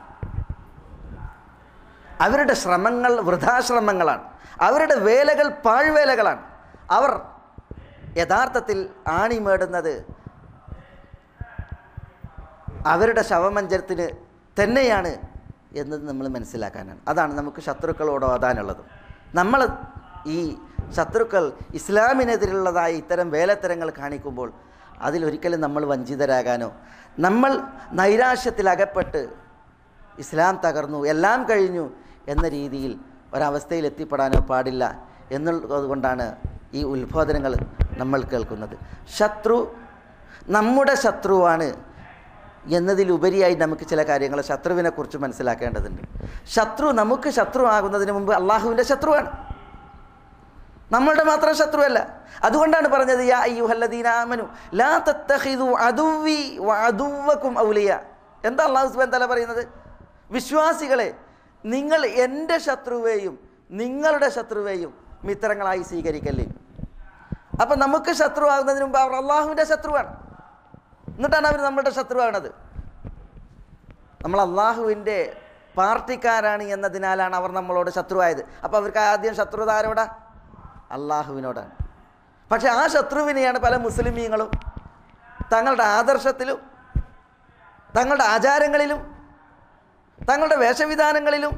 അവരുടെ ശ്രമങ്ങൾ വൃഥാശ്രമങ്ങളാണ് അവരുടെ വേലകൾ പാഴ്വേലകളാണ് അവർ യഥാർത്ഥത്തിൽ ആണിമേടുന്നത് അവരുടെ ശവമഞ്ചരത്തിന് തന്നെയാണ് എന്നത് നമ്മൾ മനസ്സിലാക്കാനാണ് അതാണ് നമുക്ക് ശത്രുക്കളോട് ഓതാനുള്ളത് നമ്മൾ ഈ ശത്രുക്കൾ ഇസ്ലാമിനെതിരുള്ളതായ ഇത്തരം വേലത്തരങ്ങൾ കാണിക്കുമ്പോൾ അതിലൊരിക്കലും നമ്മൾ വഞ്ചിതരാകാനോ നമ്മൾ നൈരാശ്യത്തിലകപ്പെട്ട് ഇസ്ലാം തകർന്നു എല്ലാം കഴിഞ്ഞു എന്ന രീതിയിൽ ഒരവസ്ഥയിൽ എത്തിപ്പെടാനോ പാടില്ല എന്നുള്ളത് കൊണ്ടാണ് ഈ ഉത്ബോധനങ്ങൾ നമ്മൾ കേൾക്കുന്നത് ശത്രു നമ്മുടെ ശത്രുവാണ് എന്നതിലുപരിയായി നമുക്ക് ചില കാര്യങ്ങൾ ശത്രുവിനെ കുറിച്ച് മനസ്സിലാക്കേണ്ടതുണ്ട് ശത്രു നമുക്ക് ശത്രു ആകുന്നതിന് മുമ്പ് അള്ളാഹുവിൻ്റെ ശത്രുവാണ് നമ്മളുടെ മാത്രം ശത്രുവല്ല അതുകൊണ്ടാണ് പറഞ്ഞത് യാ അയ്യുഹല്ലദീന ആമനു ലാ തത്തഖിദു അദുവി വഅദുവക്കും ഔലിയ എന്താ അള്ളാഹു സുബ്ഹാനഹു തആല പറയുന്നത് വിശ്വാസികളെ നിങ്ങൾ എൻ്റെ ശത്രുവേയും നിങ്ങളുടെ ശത്രുവേയും മിത്രങ്ങളായി സ്വീകരിക്കല്ലേ അപ്പം നമുക്ക് ശത്രു ആകുന്നതിന് മുമ്പ് അവർ അള്ളാഹുവിൻ്റെ ശത്രുവാണ് എന്നിട്ടാണ് അവർ നമ്മളുടെ ശത്രുവാണത് നമ്മൾ അള്ളാഹുവിൻ്റെ പാർട്ടിക്കാരാണ് എന്നതിനാലാണ് അവർ നമ്മളോട് ശത്രുവായത് അപ്പോൾ അവർക്ക് ആദ്യം ശത്രുത ആരോടാ അള്ളാഹുവിനോടാണ് പക്ഷെ ആ ശത്രുവിനെയാണ് പല മുസ്ലിമീങ്ങളും തങ്ങളുടെ ആദർശത്തിലും തങ്ങളുടെ ആചാരങ്ങളിലും തങ്ങളുടെ വേഷവിധാനങ്ങളിലും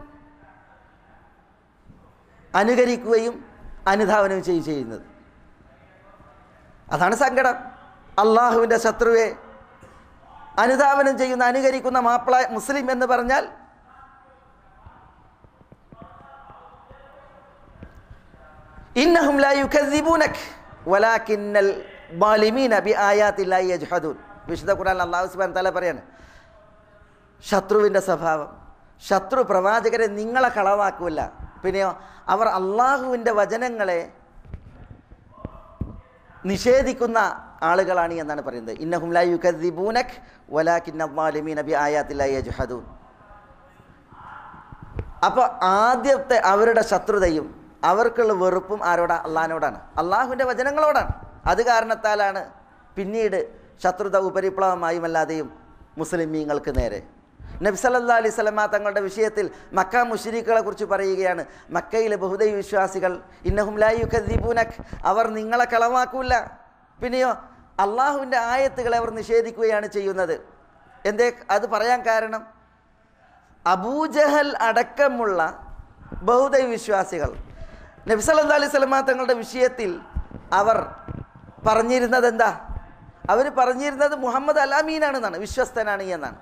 അനുകരിക്കുകയും അനുധാവനം ചെയ്യുകയും ചെയ്യുന്നത് അതാണ് സങ്കടം അള്ളാഹുവിൻ്റെ ശത്രുവെ അനുധാവനം ചെയ്യുന്ന അനുകരിക്കുന്ന മാപ്പിള മുസ്ലിം എന്ന് പറഞ്ഞാൽ ഇന്നഹും ലാ യുകദ്ദിബൂനക് വലാകിന്നൽ ളാലിമീന ബിആയാത്തില്ലാഹി യജ്ഹദൂൻ വിശുദ്ധ ഖുർആൻ അല്ലാഹു സുബ്ഹാനഹു തആല പറയാണ് ശത്രുവിൻ്റെ സ്വഭാവം ശത്രു പ്രവാചകരെ നിങ്ങളെ കളവാക്കുമല്ല പിന്നെയോ അവർ അള്ളാഹുവിൻ്റെ വചനങ്ങളെ നിഷേധിക്കുന്ന ആളുകളാണ് എന്നാണ് പറയുന്നത് ഇന്നഹും ലാ യുകദ്ദിബൂനക് വലാകിന്ന ളാലിമീന ബിആയാത്തില്ലാഹി യജ്ഹദൂൻ അപ്പോൾ ആദ്യത്തെ അവരുടെ ശത്രുതയും അവർക്കുള്ള വെറുപ്പും ആരോടാ അള്ളഹാനോടാണ് അള്ളാഹുവിൻ്റെ വചനങ്ങളോടാണ് അത് കാരണത്താലാണ് പിന്നീട് ശത്രുത ഉപരിപ്ലവമായും അല്ലാതെയും മുസ്ലിമീങ്ങൾക്ക് നേരെ നബി സല്ലല്ലാഹു അലൈഹി സ്വലമ തങ്ങളുടെ വിഷയത്തിൽ മക്ക മുഷരിക്കുകളെ കുറിച്ച് പറയുകയാണ് മക്കയിലെ ബഹുദൈവ വിശ്വാസികൾ ഇന്നഹും ലായുഖദ്ദീപൂനക് അവർ നിങ്ങളെ കളവാക്കൂല പിന്നെയോ അള്ളാഹുവിൻ്റെ ആയത്തുകളെ അവർ നിഷേധിക്കുകയാണ് ചെയ്യുന്നത് എന്തേ അത് പറയാൻ കാരണം അബൂജഹൽ അടക്കമുള്ള ബഹുദൈവ വിശ്വാസികൾ നബി സല്ലല്ലാഹു അലൈഹി സ്വലമ തങ്ങളുടെ വിഷയത്തിൽ അവർ പറഞ്ഞിരുന്നത് എന്താ അവർ പറഞ്ഞിരുന്നത് മുഹമ്മദ് അലാമീനാണെന്നാണ് വിശ്വസ്തനാണ് എന്നാണ്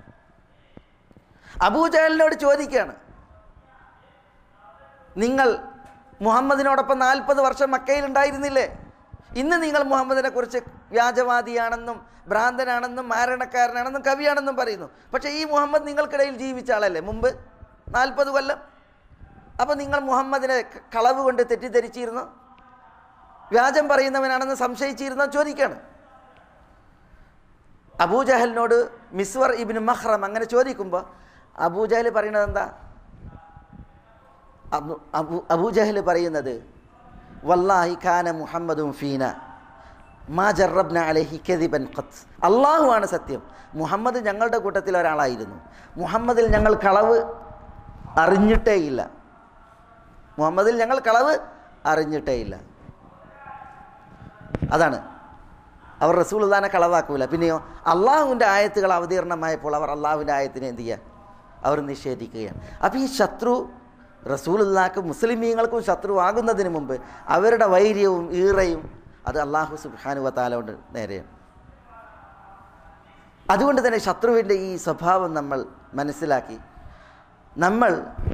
അബൂജഹലിനോട് ചോദിക്കുകയാണ് നിങ്ങൾ മുഹമ്മദിനോടൊപ്പം നാൽപ്പത് വർഷം മക്കയിൽ ഉണ്ടായിരുന്നില്ലേ ഇന്ന് നിങ്ങൾ മുഹമ്മദിനെ കുറിച്ച് വ്യാജവാദിയാണെന്നും ഭ്രാന്തനാണെന്നും മാരണക്കാരനാണെന്നും കവിയാണെന്നും പറയുന്നു പക്ഷേ ഈ മുഹമ്മദ് നിങ്ങൾക്കിടയിൽ ജീവിച്ച ആളല്ലേ മുമ്പ് നാൽപ്പത് കൊല്ലം അപ്പോൾ നിങ്ങൾ മുഹമ്മദിനെ ക- കളവ് കൊണ്ട് തെറ്റിദ്ധരിച്ചിരുന്നു വ്യാജം പറയുന്നവനാണെന്ന് സംശയിച്ചിരുന്നോ ചോദിക്കുകയാണ് അബൂജഹലിനോട് മിസ്വർ ഇബിന് മഹ്റം അങ്ങനെ ചോദിക്കുമ്പോൾ അബൂജഹൽ പറയുന്നത് എന്താ അബു അബു അബൂജഹൽ പറയുന്നത് വല്ലാഹി ഖാന മുഹമ്മദും ഫീന മാ ജറബ്ന അലഹി കെദിബൻ ഖത്ത് അള്ളാഹു ആണ് സത്യം മുഹമ്മദ് ഞങ്ങളുടെ കൂട്ടത്തിൽ ഒരാളായിരുന്നു മുഹമ്മദിൽ ഞങ്ങൾ കളവ് അറിഞ്ഞിട്ടേയില്ല മുഹമ്മദിൽ ഞങ്ങൾ കളവ് അറിഞ്ഞിട്ടേയില്ല അതാണ് അവർ റസൂൽദാനെ കളവാക്കൂല പിന്നെയോ അള്ളാഹുവിൻ്റെ ആയത്തുകൾ അവതീർണമായപ്പോൾ അവർ അള്ളാഹുവിൻ്റെ ആയത്തിനെ എന്ത് ചെയ്യുക അവർ നിഷേധിക്കുകയാണ് അപ്പോൾ ഈ ശത്രു റസൂലുള്ളാക്കും മുസ്ലിമീങ്ങൾക്കും ശത്രു ആകുന്നതിന് മുമ്പ് അവരുടെ വൈര്യവും ഈറയും അത് അള്ളാഹു സുബാനുവ താലോണ്ട് നേരെയാണ് അതുകൊണ്ട് തന്നെ ശത്രുവിൻ്റെ ഈ സ്വഭാവം നമ്മൾ മനസ്സിലാക്കി നമ്മൾ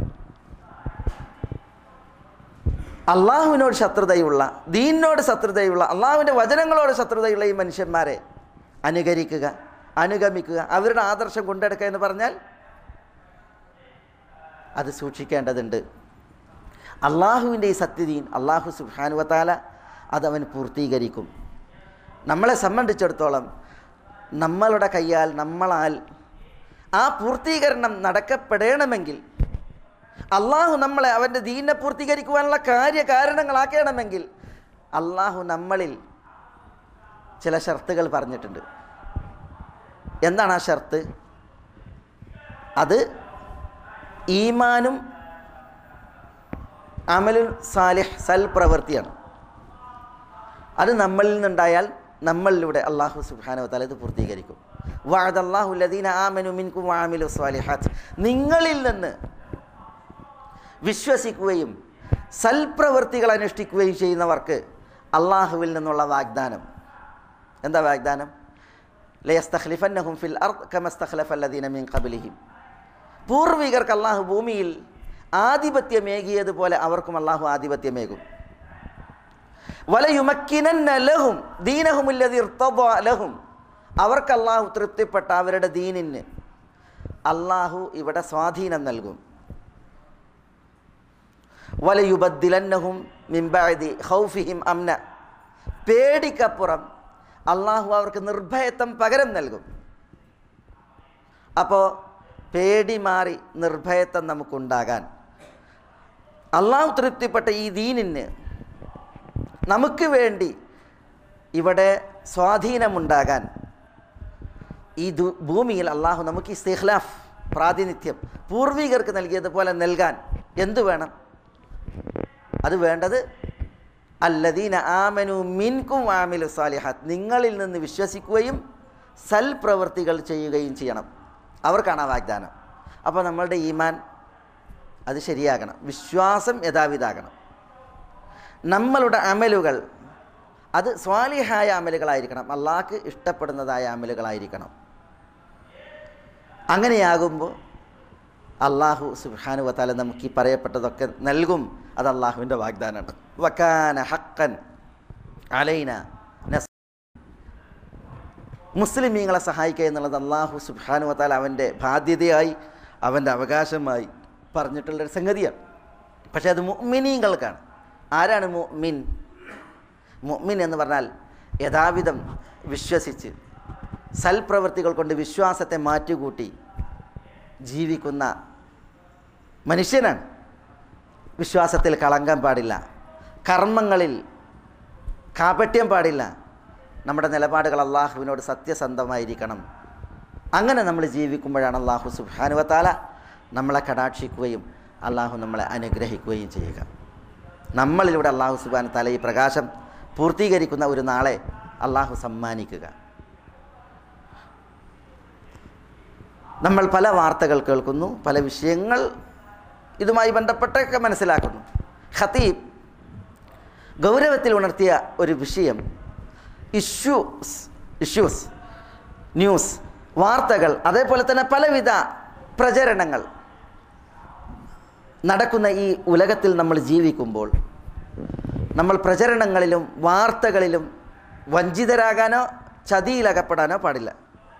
അള്ളാഹുവിനോട് ശത്രുതയുള്ള ദീനിനോട് ശത്രുതയുള്ള അള്ളാഹുവിൻ്റെ വചനങ്ങളോട് ശത്രുതയുള്ള ഈ മനുഷ്യന്മാരെ അനുകരിക്കുക അനുഗമിക്കുക അവരുടെ ആദർശം കൊണ്ടെടുക്കുക എന്ന് പറഞ്ഞാൽ അത് സൂക്ഷിക്കേണ്ടതുണ്ട് അള്ളാഹുവിൻ്റെ ഈ സത്യദീൻ അള്ളാഹു സുഹാനുവത്താല അതവൻ പൂർത്തീകരിക്കും നമ്മളെ സംബന്ധിച്ചിടത്തോളം നമ്മളുടെ കയ്യാൽ നമ്മളാൽ ആ പൂർത്തീകരണം നടക്കപ്പെടണമെങ്കിൽ അള്ളാഹു നമ്മളെ അവൻ്റെ ദീനെ പൂർത്തീകരിക്കുവാനുള്ള കാര്യകാരണങ്ങളാക്കണമെങ്കിൽ അള്ളാഹു നമ്മളിൽ ചില ഷർത്തുകൾ പറഞ്ഞിട്ടുണ്ട് എന്താണ് ആ ഷർത്ത് അത് ഈമാനും അമലുൽ സാലിഹ് സൽ പ്രവൃത്തിയാണ് അത് നമ്മളിൽ നിന്നുണ്ടായാൽ നമ്മളിലൂടെ അള്ളാഹു സുബാനോ തല ഇത് പൂർത്തീകരിക്കും വാദല്ലാഹു ലദീന ആമനു മിൻകും വാമിലു സ്വാലിഹാത്ത് നിങ്ങളിൽ നിന്ന് വിശ്വസിക്കുകയും സൽപ്രവൃത്തികൾ അനുഷ്ഠിക്കുകയും ചെയ്യുന്നവർക്ക് അള്ളാഹുവിൽ നിന്നുള്ള വാഗ്ദാനം എന്താ വാഗ്ദാനം ലയസ്തഖ്ലിഫന്നഹും ഫിൽ അർദ് കമസ്തഖ്ലഫല്ലദീന മിൻ ഖബ്ലിഹിം പൂർവികർക്ക് അള്ളാഹു ഭൂമിയിൽ ആധിപത്യമേകിയതുപോലെ അവർക്കും അള്ളാഹു ആധിപത്യമേകും വലയുമക്കിനന്ന ലഹും ദീനഹുമുല്ലതി ഇർത്തദ ലഹും അവർക്ക് അള്ളാഹു തൃപ്തിപ്പെട്ട അവരുടെ ദീനിന് അള്ളാഹു ഇവിടെ സ്വാധീനം നൽകും വലയുബദ്ദിലന്നഹും മിംബാദി ഹൗഫിഹിം അംന പേടിക്കപ്പുറം അള്ളാഹു അവർക്ക് നിർഭയത്വം പകരം നൽകും അപ്പോൾ പേടി മാറി നിർഭയത്വം നമുക്കുണ്ടാകാൻ അള്ളാഹു തൃപ്തിപ്പെട്ട ഈ ദീനിന് നമുക്ക് വേണ്ടി ഇവിടെ സ്വാധീനമുണ്ടാകാൻ ഈ ദു- ഭൂമിയിൽ അള്ളാഹു നമുക്ക് ഇസ്തിഖ്ലാഫ് പ്രാതിനിധ്യം പൂർവികർക്ക് നൽകിയതുപോലെ നൽകാൻ എന്തു വേണം അത് വേണ്ടത് അല്ലദീന ആമനു മിൻകും ആമിലു സാലിഹാത്ത് നിങ്ങളിൽ നിന്ന് വിശ്വസിക്കുകയും സൽപ്രവൃത്തികൾ ചെയ്യുകയും ചെയ്യണം അവർക്കാണ് ആ വാഗ്ദാനം അപ്പോൾ നമ്മളുടെ ഈമാൻ അത് ശരിയാകണം വിശ്വാസം യഥാവിധാകണം നമ്മളുടെ അമലുകൾ അത് സ്വാലിഹായ അമലുകളായിരിക്കണം അള്ളാഹ്ക്ക് ഇഷ്ടപ്പെടുന്നതായ അമലുകളായിരിക്കണം അങ്ങനെയാകുമ്പോൾ അള്ളാഹു സുബാനു വത്താല നമുക്ക് ഈ പറയപ്പെട്ടതൊക്കെ നൽകും അത് അള്ളാഹുവിൻ്റെ വാഗ്ദാനമാണ് വക്കാന ഹക്കൻ അലൈന നസ് മുസ്ലിമീങ്ങളെ സഹായിക്കുക എന്നുള്ളത് അള്ളാഹു സുബാനു വത്താല അവൻ്റെ ബാധ്യതയായി അവൻ്റെ അവകാശമായി പറഞ്ഞിട്ടുള്ളൊരു സംഗതിയാണ് പക്ഷേ അത് മുഅ്മിനീങ്ങൾക്കാണ് ആരാണ് മുഅ്മിൻ മുഅ്മിൻ എന്ന് പറഞ്ഞാൽ യഥാവിധം വിശ്വസിച്ച് സൽപ്രവൃത്തികൾ കൊണ്ട് വിശ്വാസത്തെ മാറ്റുകൂട്ടി ജീവിക്കുന്ന മനുഷ്യനാണ് വിശ്വാസത്തിൽ കളങ്കം പാടില്ല കർമ്മങ്ങളിൽ കാപട്യം പാടില്ല നമ്മുടെ നിലപാടുകൾ അള്ളാഹുവിനോട് സത്യസന്ധമായിരിക്കണം അങ്ങനെ നമ്മൾ ജീവിക്കുമ്പോഴാണ് അള്ളാഹു സുബാനുവത്താല നമ്മളെ കടാക്ഷിക്കുകയും അള്ളാഹു നമ്മളെ അനുഗ്രഹിക്കുകയും ചെയ്യുക നമ്മളിലൂടെ അള്ളാഹു സുബാൻ തല ഈ പ്രകാശം പൂർത്തീകരിക്കുന്ന ഒരു നാളെ അള്ളാഹു സമ്മാനിക്കുക നമ്മൾ പല വാർത്തകൾ കേൾക്കുന്നു പല വിഷയങ്ങൾ ഇതുമായി ബന്ധപ്പെട്ടൊക്കെ മനസ്സിലാക്കുന്നു ഖത്തീബ് ഗൗരവത്തിൽ ഉണർത്തിയ ഒരു വിഷയം ഇഷ്യൂസ് ഇഷ്യൂസ് ന്യൂസ് വാർത്തകൾ അതേപോലെ തന്നെ പലവിധ പ്രചരണങ്ങൾ നടക്കുന്ന ഈ ഉലകത്തിൽ നമ്മൾ ജീവിക്കുമ്പോൾ നമ്മൾ പ്രചരണങ്ങളിലും വാർത്തകളിലും വഞ്ചിതരാകാനോ ചതിയിലകപ്പെടാനോ പാടില്ല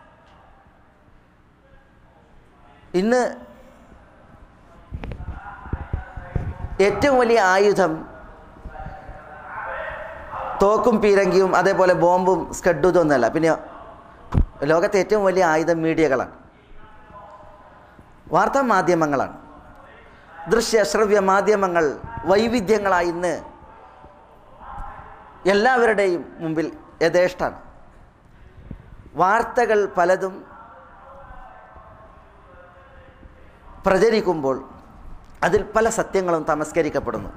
ഇന്ന് ഏറ്റവും വലിയ ആയുധം തോക്കും പീരങ്കിയും അതേപോലെ ബോംബും സ്കഡും ഇതൊന്നുമല്ല പിന്നെ ലോകത്തെ ഏറ്റവും വലിയ ആയുധം മീഡിയകളാണ് വാർത്താ മാധ്യമങ്ങളാണ് ദൃശ്യ ശ്രവ്യ മാധ്യമങ്ങൾ വൈവിധ്യങ്ങളായി ഇന്ന് എല്ലാവരുടെയും മുമ്പിൽ യഥേഷ്ടാണ് വാർത്തകൾ പലതും പ്രചരിക്കുമ്പോൾ അതിൽ പല സത്യങ്ങളും തമസ്കരിക്കപ്പെടുന്നു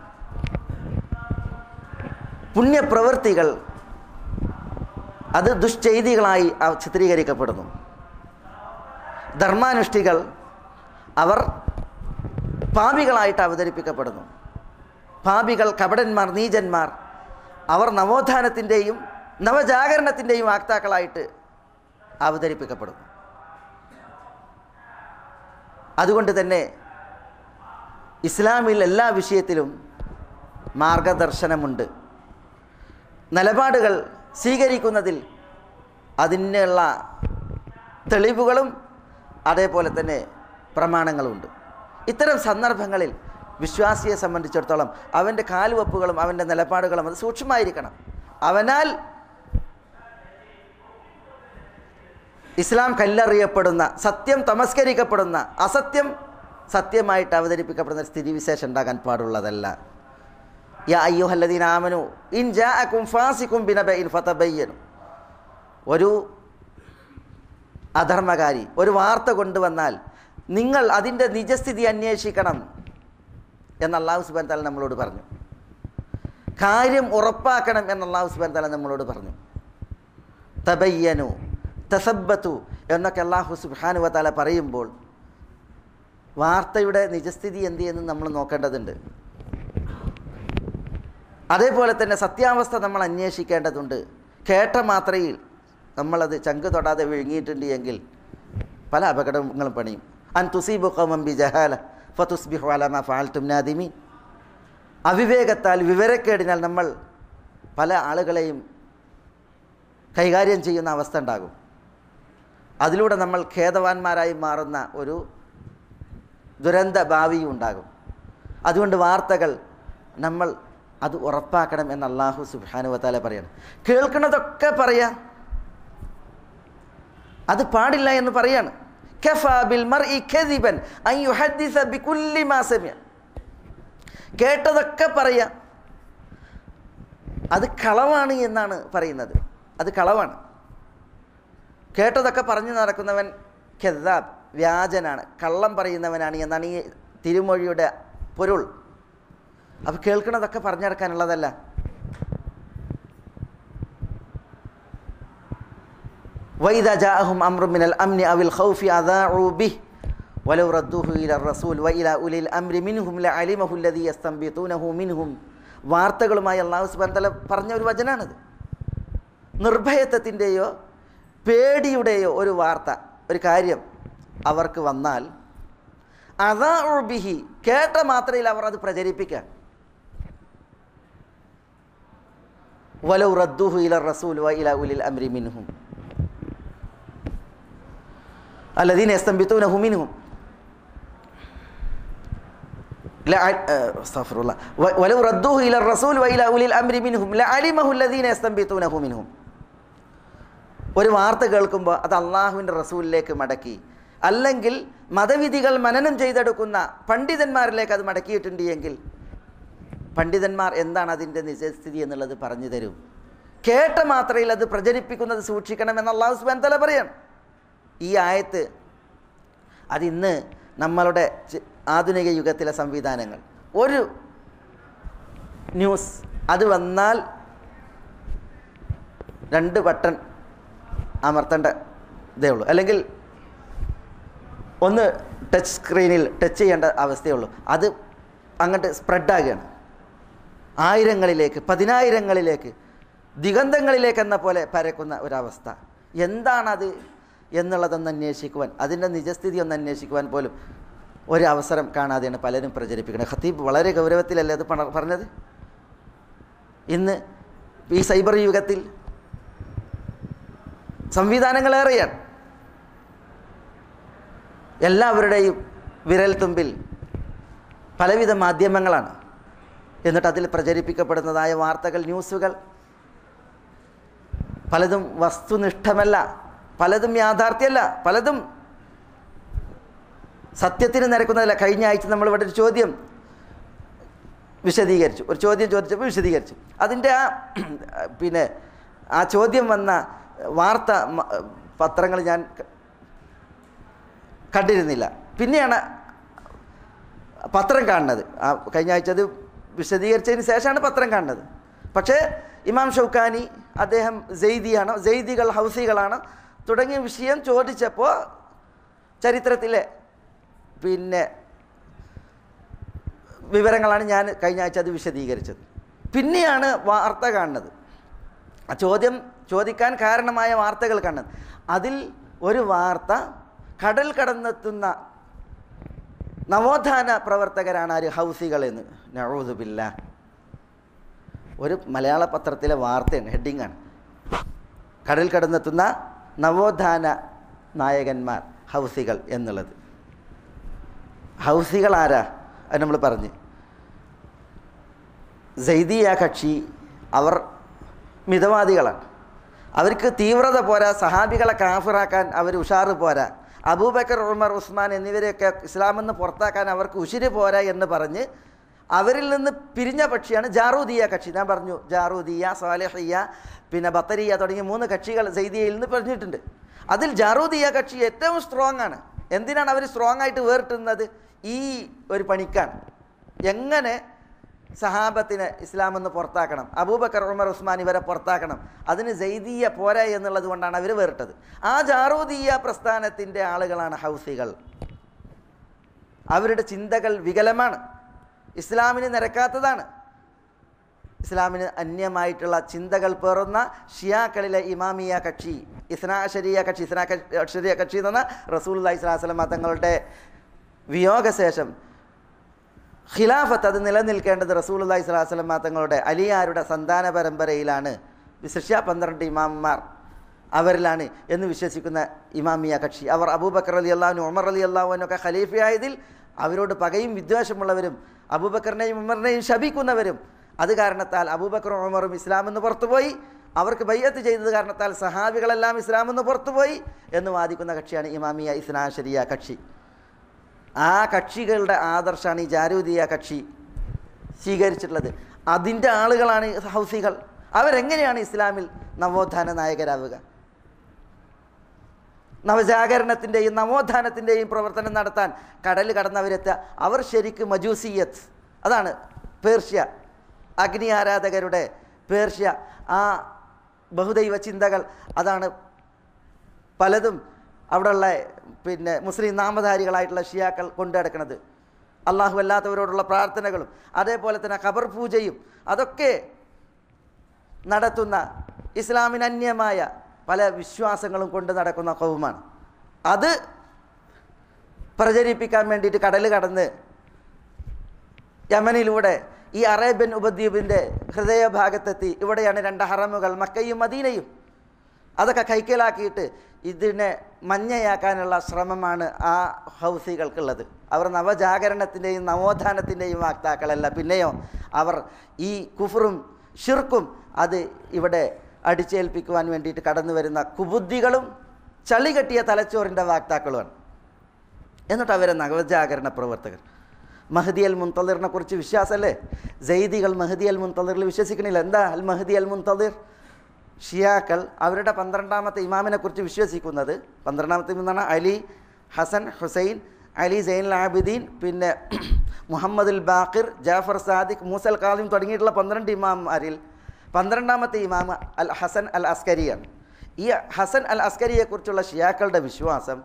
പുണ്യപ്രവൃത്തികൾ അത് ദുഷ്ചെയ്തികളായി അവ- ചിത്രീകരിക്കപ്പെടുന്നു ധർമാനുഷ്ഠികൾ അവർ പാപികളായിട്ട് അവതരിപ്പിക്കപ്പെടുന്നു പാപികൾ കപടന്മാർ നീചന്മാർ അവർ നവോത്ഥാനത്തിൻ്റെയും നവജാഗരണത്തിൻ്റെയും വാക്താക്കളായിട്ട് അവതരിപ്പിക്കപ്പെടുന്നു അതുകൊണ്ട് തന്നെ ഇസ്ലാമിൽ എല്ലാ വിഷയത്തിലും മാർഗദർശനമുണ്ട് നിലപാടുകൾ സ്വീകരിക്കുന്നതിൽ അതിനുള്ള തെളിവുകളും അതേപോലെ തന്നെ പ്രമാണങ്ങളുമുണ്ട് ഇത്തരം സന്ദർഭങ്ങളിൽ വിശ്വാസിയെ സംബന്ധിച്ചിടത്തോളം അവൻ്റെ കാലുവപ്പുകളും അവൻ്റെ നിലപാടുകളും അത് സൂക്ഷ്മമായിരിക്കണം അവനാൽ ഇസ്ലാം കല്ലെറിയപ്പെടുന്ന സത്യം തമസ്കരിക്കപ്പെടുന്ന അസത്യം സത്യമായിട്ട് അവതരിപ്പിക്കപ്പെടുന്ന സ്ഥിതിവിശേഷം ഉണ്ടാകാൻ പാടുള്ളതല്ല യാ അയ്യുഹല്ലദീന ആമനു ഇൻ ജാഅക്കും ഫാസിക്കും ബിനബഇൻ ഫതബയ്യനു ഒരു അധർമ്മകാരി ഒരു വാർത്ത കൊണ്ടുവന്നാൽ നിങ്ങൾ അതിൻ്റെ നിജസ്ഥിതി അന്വേഷിക്കണം എന്ന് അള്ളാഹു സുബാൻ താല നമ്മളോട് പറഞ്ഞു കാര്യം ഉറപ്പാക്കണം എന്ന് അള്ളാഹു സുബാൻ താല നമ്മളോട് പറഞ്ഞു തബയ്യനു തസബത്തു എന്നൊക്കെ അള്ളാഹു സുബാനു വതാല പറയുമ്പോൾ വാർത്തയുടെ നിജസ്ഥിതി എന്ത് എന്ന് നമ്മൾ നോക്കേണ്ടതുണ്ട് അതേപോലെ തന്നെ സത്യാവസ്ഥ നമ്മൾ അന്വേഷിക്കേണ്ടതുണ്ട് കേട്ട മാത്രയിൽ നമ്മളത് ചങ്ക് തൊടാതെ വിഴുങ്ങിയിട്ടുണ്ട് എങ്കിൽ പല അപകടങ്ങളും പണിയും അൻ തുസീബു കൗമം ബി ജഹാല ഫതുസ്ബിഹു അലമ ഫാൽത്തും നാദിമി അവിവേകത്താൽ വിവരക്കേടിനാൽ നമ്മൾ പല ആളുകളെയും കൈകാര്യം ചെയ്യുന്ന അവസ്ഥ ഉണ്ടാകും അതിലൂടെ നമ്മൾ ഖേദവാന്മാരായി മാറുന്ന ഒരു ദുരന്ത ഭാവിയും ഉണ്ടാകും അതുകൊണ്ട് വാർത്തകൾ നമ്മൾ അത് ഉറപ്പാക്കണം എന്ന് അള്ളാഹു സുബാനുവത്താല പറയണം കേൾക്കുന്നതൊക്കെ പറയാം അത് പാടില്ല എന്ന് പറയാണ് കഫാ ബിൽ മർഇ കദിബൻ അൻ യുഹദ്ദിസ ബികുല്ലി മാ സമിഅ കേട്ടതൊക്കെ പറയാം അത് കളവാണ് എന്നാണ് പറയുന്നത് അത് കളവാണ് കേട്ടതൊക്കെ പറഞ്ഞു നടക്കുന്നവൻ ഖെദാബ് വ്യാജനാണ് കള്ളം പറയുന്നവനാണ് എന്നാണ് ഈ തിരുമൊഴിയുടെ പൊരുൾ അപ്പോൾ കേൾക്കുന്നതൊക്കെ പറഞ്ഞു നടക്കാനുള്ളതല്ല وإذا جاءهم أمر من الأمن أو الخوف أذاعوا به ولو ردوه إلى الرسول وإلى أولي الأمر منهم لعلمه الذي يستنبطونه منهم വാർത്തകളുമായി അള്ളാഹു സുബാൻ തല പറഞ്ഞ ഒരു വചനാണിത് നിർഭയത്വത്തിൻ്റെയോ പേടിയുടെയോ ഒരു വാർത്ത ഒരു കാര്യം അവർക്ക് വന്നാൽ അതാ ബിഹി കേട്ട മാത്രയിൽ അവർ അത് പ്രചരിപ്പിക്കാൻ വലൗ റദ്ദുഹു ഇല റസൂൽ വ ഇല ഉലിൽ അംരി മിൻഹും الذين يستنبطونه منهم لا استغفر الله ولو ردوه الى الرسول والى اولي الامر منهم لعلمه الذين يستنبطونه منهم ഒരു വാർത്ത കേൾക്കുമ്പോൾ അത് അള്ളാഹുവിൻ്റെ റസൂലിലേക്ക് മടക്കി അല്ലെങ്കിൽ മതവിധികൾ മനനം ചെയ്തെടുക്കുന്ന പണ്ഡിതന്മാരിലേക്ക് അത് മടക്കിയിട്ടുണ്ട് എങ്കിൽ പണ്ഡിതന്മാർ എന്താണ് അതിൻ്റെ നിജസ്ഥിതി എന്നുള്ളത് പറഞ്ഞു തരും കേട്ട മാത്രയിൽ അത് പ്രചരിപ്പിക്കുന്നത് സൂക്ഷിക്കണമെന്ന് അള്ളാഹു സുബാൻ തല പറയാണ് ഈ ആയത്ത് അതിന്ന് നമ്മളുടെ ആധുനിക യുഗത്തിലെ സംവിധാനങ്ങൾ ഒരു ന്യൂസ് അത് വന്നാൽ രണ്ട് ബട്ടൺ അമർത്തേണ്ട ഇതേ ഉള്ളൂ അല്ലെങ്കിൽ ഒന്ന് ടച്ച് സ്ക്രീനിൽ ടച്ച് ചെയ്യേണ്ട അവസ്ഥയേ ഉള്ളൂ അത് അങ്ങോട്ട് സ്പ്രെഡാകുകയാണ് ആയിരങ്ങളിലേക്ക് പതിനായിരങ്ങളിലേക്ക് ദിഗന്ധങ്ങളിലേക്ക് എന്ന പോലെ പരക്കുന്ന ഒരവസ്ഥ എന്താണത് എന്നുള്ളതൊന്ന് അന്വേഷിക്കുവാൻ അതിൻ്റെ നിജസ്ഥിതി ഒന്ന് അന്വേഷിക്കുവാൻ പോലും ഒരു അവസരം കാണാതെയാണ് പലരും പ്രചരിപ്പിക്കുന്നത് ഖത്തീബ് വളരെ ഗൗരവത്തിലല്ലേ അത് പറഞ്ഞത് ഇന്ന് ഈ സൈബർ യുഗത്തിൽ സംവിധാനങ്ങളേറെയാണ് എല്ലാവരുടെയും വിരൽ തുമ്പിൽ പലവിധ മാധ്യമങ്ങളാണ് എന്നിട്ട് അതിൽ പ്രചരിപ്പിക്കപ്പെടുന്നതായ വാർത്തകൾ ന്യൂസുകൾ പലതും വസ്തുനിഷ്ഠമല്ല പലതും യാഥാർത്ഥ്യമല്ല പലതും സത്യത്തിന് നിരക്കുന്നതല്ല കഴിഞ്ഞ ആഴ്ച നമ്മൾ ഇവിടെ ഒരു ചോദ്യം വിശദീകരിച്ചു ഒരു ചോദ്യം ചോദിച്ചപ്പോൾ വിശദീകരിച്ചു അതിൻ്റെ ആ പിന്നെ ആ ചോദ്യം വന്ന വാർത്ത പത്രങ്ങൾ ഞാൻ കണ്ടിരുന്നില്ല പിന്നെയാണ് പത്രം കാണുന്നത് ആ കഴിഞ്ഞ ആഴ്ച അത് വിശദീകരിച്ചതിന് ശേഷമാണ് പത്രം കാണുന്നത് പക്ഷേ ഇമാം ഷൗക്കാനി അദ്ദേഹം ജെയ്ദിയാണ് ജെയ്ദികൾ ഹൗസികളാണ് തുടങ്ങിയ വിഷയം ചോദിച്ചപ്പോൾ ചരിത്രത്തിലെ പിന്നെ വിവരങ്ങളാണ് ഞാൻ കഴിഞ്ഞ ആഴ്ച അത് വിശദീകരിച്ചത് പിന്നെയാണ് വാർത്ത കാണുന്നത് ആ ചോദ്യം ചോദിക്കാൻ കാരണമായ വാർത്തകൾ കാണുന്നത് അതിൽ ഒരു വാർത്ത കടൽ കടന്നെത്തുന്ന നവോത്ഥാന പ്രവർത്തകരാണ് ആര് ഹൗസികളെന്ന് നഴൂതുബില്ല ഒരു മലയാള പത്രത്തിലെ വാർത്തയാണ് ഹെഡിങ്ങാണ് കടൽ കടന്നെത്തുന്ന നവോത്ഥാന നായകന്മാർ ഹൗസികൾ എന്നുള്ളത് ഹൗസികൾ ആരാ അത് നമ്മൾ പറഞ്ഞ് ജൈദിയ കക്ഷി അവർ മിതവാദികളാണ് അവർക്ക് തീവ്രത പോരാ സഹാബികളെ കാഫിറാക്കാൻ അവർ ഉഷാറ് പോരാ അബൂബക്കർ ഉമർ ഉസ്മാൻ എന്നിവരെയൊക്കെ ഇസ്ലാമിൽ നിന്ന് പുറത്താക്കാൻ അവർക്ക് ഉശിര് പോരാ എന്ന് പറഞ്ഞ് അവരിൽ നിന്ന് പിരിഞ്ഞ പക്ഷിയാണ് ജാറൂദിയ കക്ഷി ഞാൻ പറഞ്ഞു ജാറൂദിയ സാലിഹിയ പിന്നെ ബത്തരിയ തുടങ്ങിയ മൂന്ന് കക്ഷികൾ സൈദിയയിൽ നിന്ന് പറഞ്ഞിട്ടുണ്ട് അതിൽ ജാറൂദിയ കക്ഷി ഏറ്റവും സ്ട്രോങ് ആണ് എന്തിനാണ് അവർ സ്ട്രോങ് ആയിട്ട് വേറിട്ടുന്നത് ഈ ഒരു പണിക്കാണ് എങ്ങനെ സഹാബത്തിനെ ഇസ്ലാം എന്ന് പുറത്താക്കണം അബൂബക്കർ ഉമർ ഉസ്മാൻ ഇവരെ പുറത്താക്കണം അതിന് ജൈദീയ പോരാ എന്നുള്ളത് കൊണ്ടാണ് അവർ വേറിട്ടത് ആ ജാറൂദീയ പ്രസ്ഥാനത്തിൻ്റെ ആളുകളാണ് ഹൗസികൾ അവരുടെ ചിന്തകൾ വികലമാണ് ഇസ്ലാമിന് നിരക്കാത്തതാണ് ഇസ്ലാമിന് അന്യമായിട്ടുള്ള ചിന്തകൾ പേറുന്ന ഷിയാക്കളിലെ ഇമാമിയ കക്ഷി ഇസ്നാശരിയ കക്ഷി ഇസ്നാ അക്ഷരിയ കക്ഷി എന്ന് പറഞ്ഞാൽ റസൂൽ അള്ളഹി സ്വലാസ്ലം തങ്ങളുടെ വിയോഗശേഷം ഖിലാഫത്ത് അത് നിലനിൽക്കേണ്ടത് റസൂൽ അള്ളഹി സ്വലാസ്ലം തങ്ങളുടെ അലിയാരുടെ സന്താന പരമ്പരയിലാണ് വിശിഷ്യ പന്ത്രണ്ട് ഇമാമന്മാർ അവരിലാണ് എന്ന് വിശ്വസിക്കുന്ന ഇമാമിയ കക്ഷി അവർ അബൂബക്കർ അലി അള്ളാഹുനും ഉമർ അലി അള്ളാഹുവിനൊക്കെ ഖലീഫയായതിൽ അവരോട് പകയും വിദ്വേഷമുള്ളവരും അബൂബക്കറിനെയും ഉമറിനെയും ശപിക്കുന്നവരും അത് കാരണത്താൽ അബൂബക്കറും ഉമറും ഇസ്ലാമെന്ന് പുറത്തുപോയി അവർക്ക് ബയ്യത്ത് ചെയ്തത് കാരണത്താൽ സഹാബികളെല്ലാം ഇസ്ലാമെന്ന് പുറത്തുപോയി എന്ന് വാദിക്കുന്ന കക്ഷിയാണ് ഇമാമിയ ഇസ്നാശരിയ കക്ഷി ആ കക്ഷികളുടെ ആദർശമാണ് ഈ ജാരൂദിയ കക്ഷി സ്വീകരിച്ചിട്ടുള്ളത് അതിൻ്റെ ആളുകളാണ് ഈ ഹൗസികൾ അവരെങ്ങനെയാണ് ഇസ്ലാമിൽ നവോത്ഥാന നായകരാവുക നവജാഗരണത്തിൻ്റെയും നവോത്ഥാനത്തിൻ്റെയും പ്രവർത്തനം നടത്താൻ കടൽ കടന്നവരെത്തുക അവർ ശരിക്ക് മജൂസിയത്ത് അതാണ് പേർഷ്യ അഗ്നി ആരാധകരുടെ പേർഷ്യ ആ ബഹുദൈവ ചിന്തകൾ അതാണ് പലതും അവിടെയുള്ള പിന്നെ മുസ്ലിം നാമധാരികളായിട്ടുള്ള ഷിയാക്കൾ കൊണ്ടുനടക്കുന്നത് അള്ളാഹു അല്ലാത്തവരോടുള്ള പ്രാർത്ഥനകളും അതേപോലെ തന്നെ ഖബർ പൂജയും അതൊക്കെ നടത്തുന്ന ഇസ്ലാമിന് അന്യമായ പല വിശ്വാസങ്ങളും കൊണ്ട് നടക്കുന്ന കൗമാണ് അത് പ്രചരിപ്പിക്കാൻ വേണ്ടിയിട്ട് കടൽ കടന്ന് യമനിലൂടെ ഈ അറേബ്യൻ ഉപദ്വീപിൻ്റെ ഹൃദയഭാഗത്തെത്തി ഇവിടെയാണ് രണ്ട് ഹറമുകൾ മക്കയും മദീനയും അതൊക്കെ കൈക്കലാക്കിയിട്ട് ഇതിനെ മഞ്ഞയാക്കാനുള്ള ശ്രമമാണ് ആ ഹൗസികൾക്കുള്ളത് അവർ നവജാഗരണത്തിൻ്റെയും നവോത്ഥാനത്തിൻ്റെയും വാക്താക്കളല്ല പിന്നെയോ അവർ ഈ കുഫറും ഷിർക്കും അത് ഇവിടെ അടിച്ചേൽപ്പിക്കുവാൻ വേണ്ടിയിട്ട് കടന്നു വരുന്ന കുബുദ്ധികളും ചളി കെട്ടിയ തലച്ചോറിൻ്റെ വാക്താക്കളുമാണ് എന്നിട്ട് അവരെ നവജാഗരണ പ്രവർത്തകർ മഹദി അൽ മുന്തലിറിനെ കുറിച്ച് വിശ്വാസമല്ലേ ജൈദികൾ മഹദി അൽ മുന്തലിറിൽ വിശ്വസിക്കണില്ല എന്താ അൽ മഹദി അൽ മുന്തലിർ ഷിയാക്കൾ അവരുടെ പന്ത്രണ്ടാമത്തെ ഇമാമിനെ കുറിച്ച് വിശ്വസിക്കുന്നത് പന്ത്രണ്ടാമത്തെ ഇമാം എന്ന് പറഞ്ഞാൽ Ali Hasan Husain Ali Zain Abidin പിന്നെ മുഹമ്മദ് അൽ ബാഖിർ ജാഫർ സാദിഖ് മൂസൽ കാലിം തുടങ്ങിയിട്ടുള്ള പന്ത്രണ്ട് ഇമാമാരിൽ പന്ത്രണ്ടാമത്തെ ഇമാം അൽ ഹസൻ അൽ അസ്കരിയാണ് ഈ ഹസൻ അൽ അസ്കരിയെക്കുറിച്ചുള്ള ഷിയാക്കളുടെ വിശ്വാസം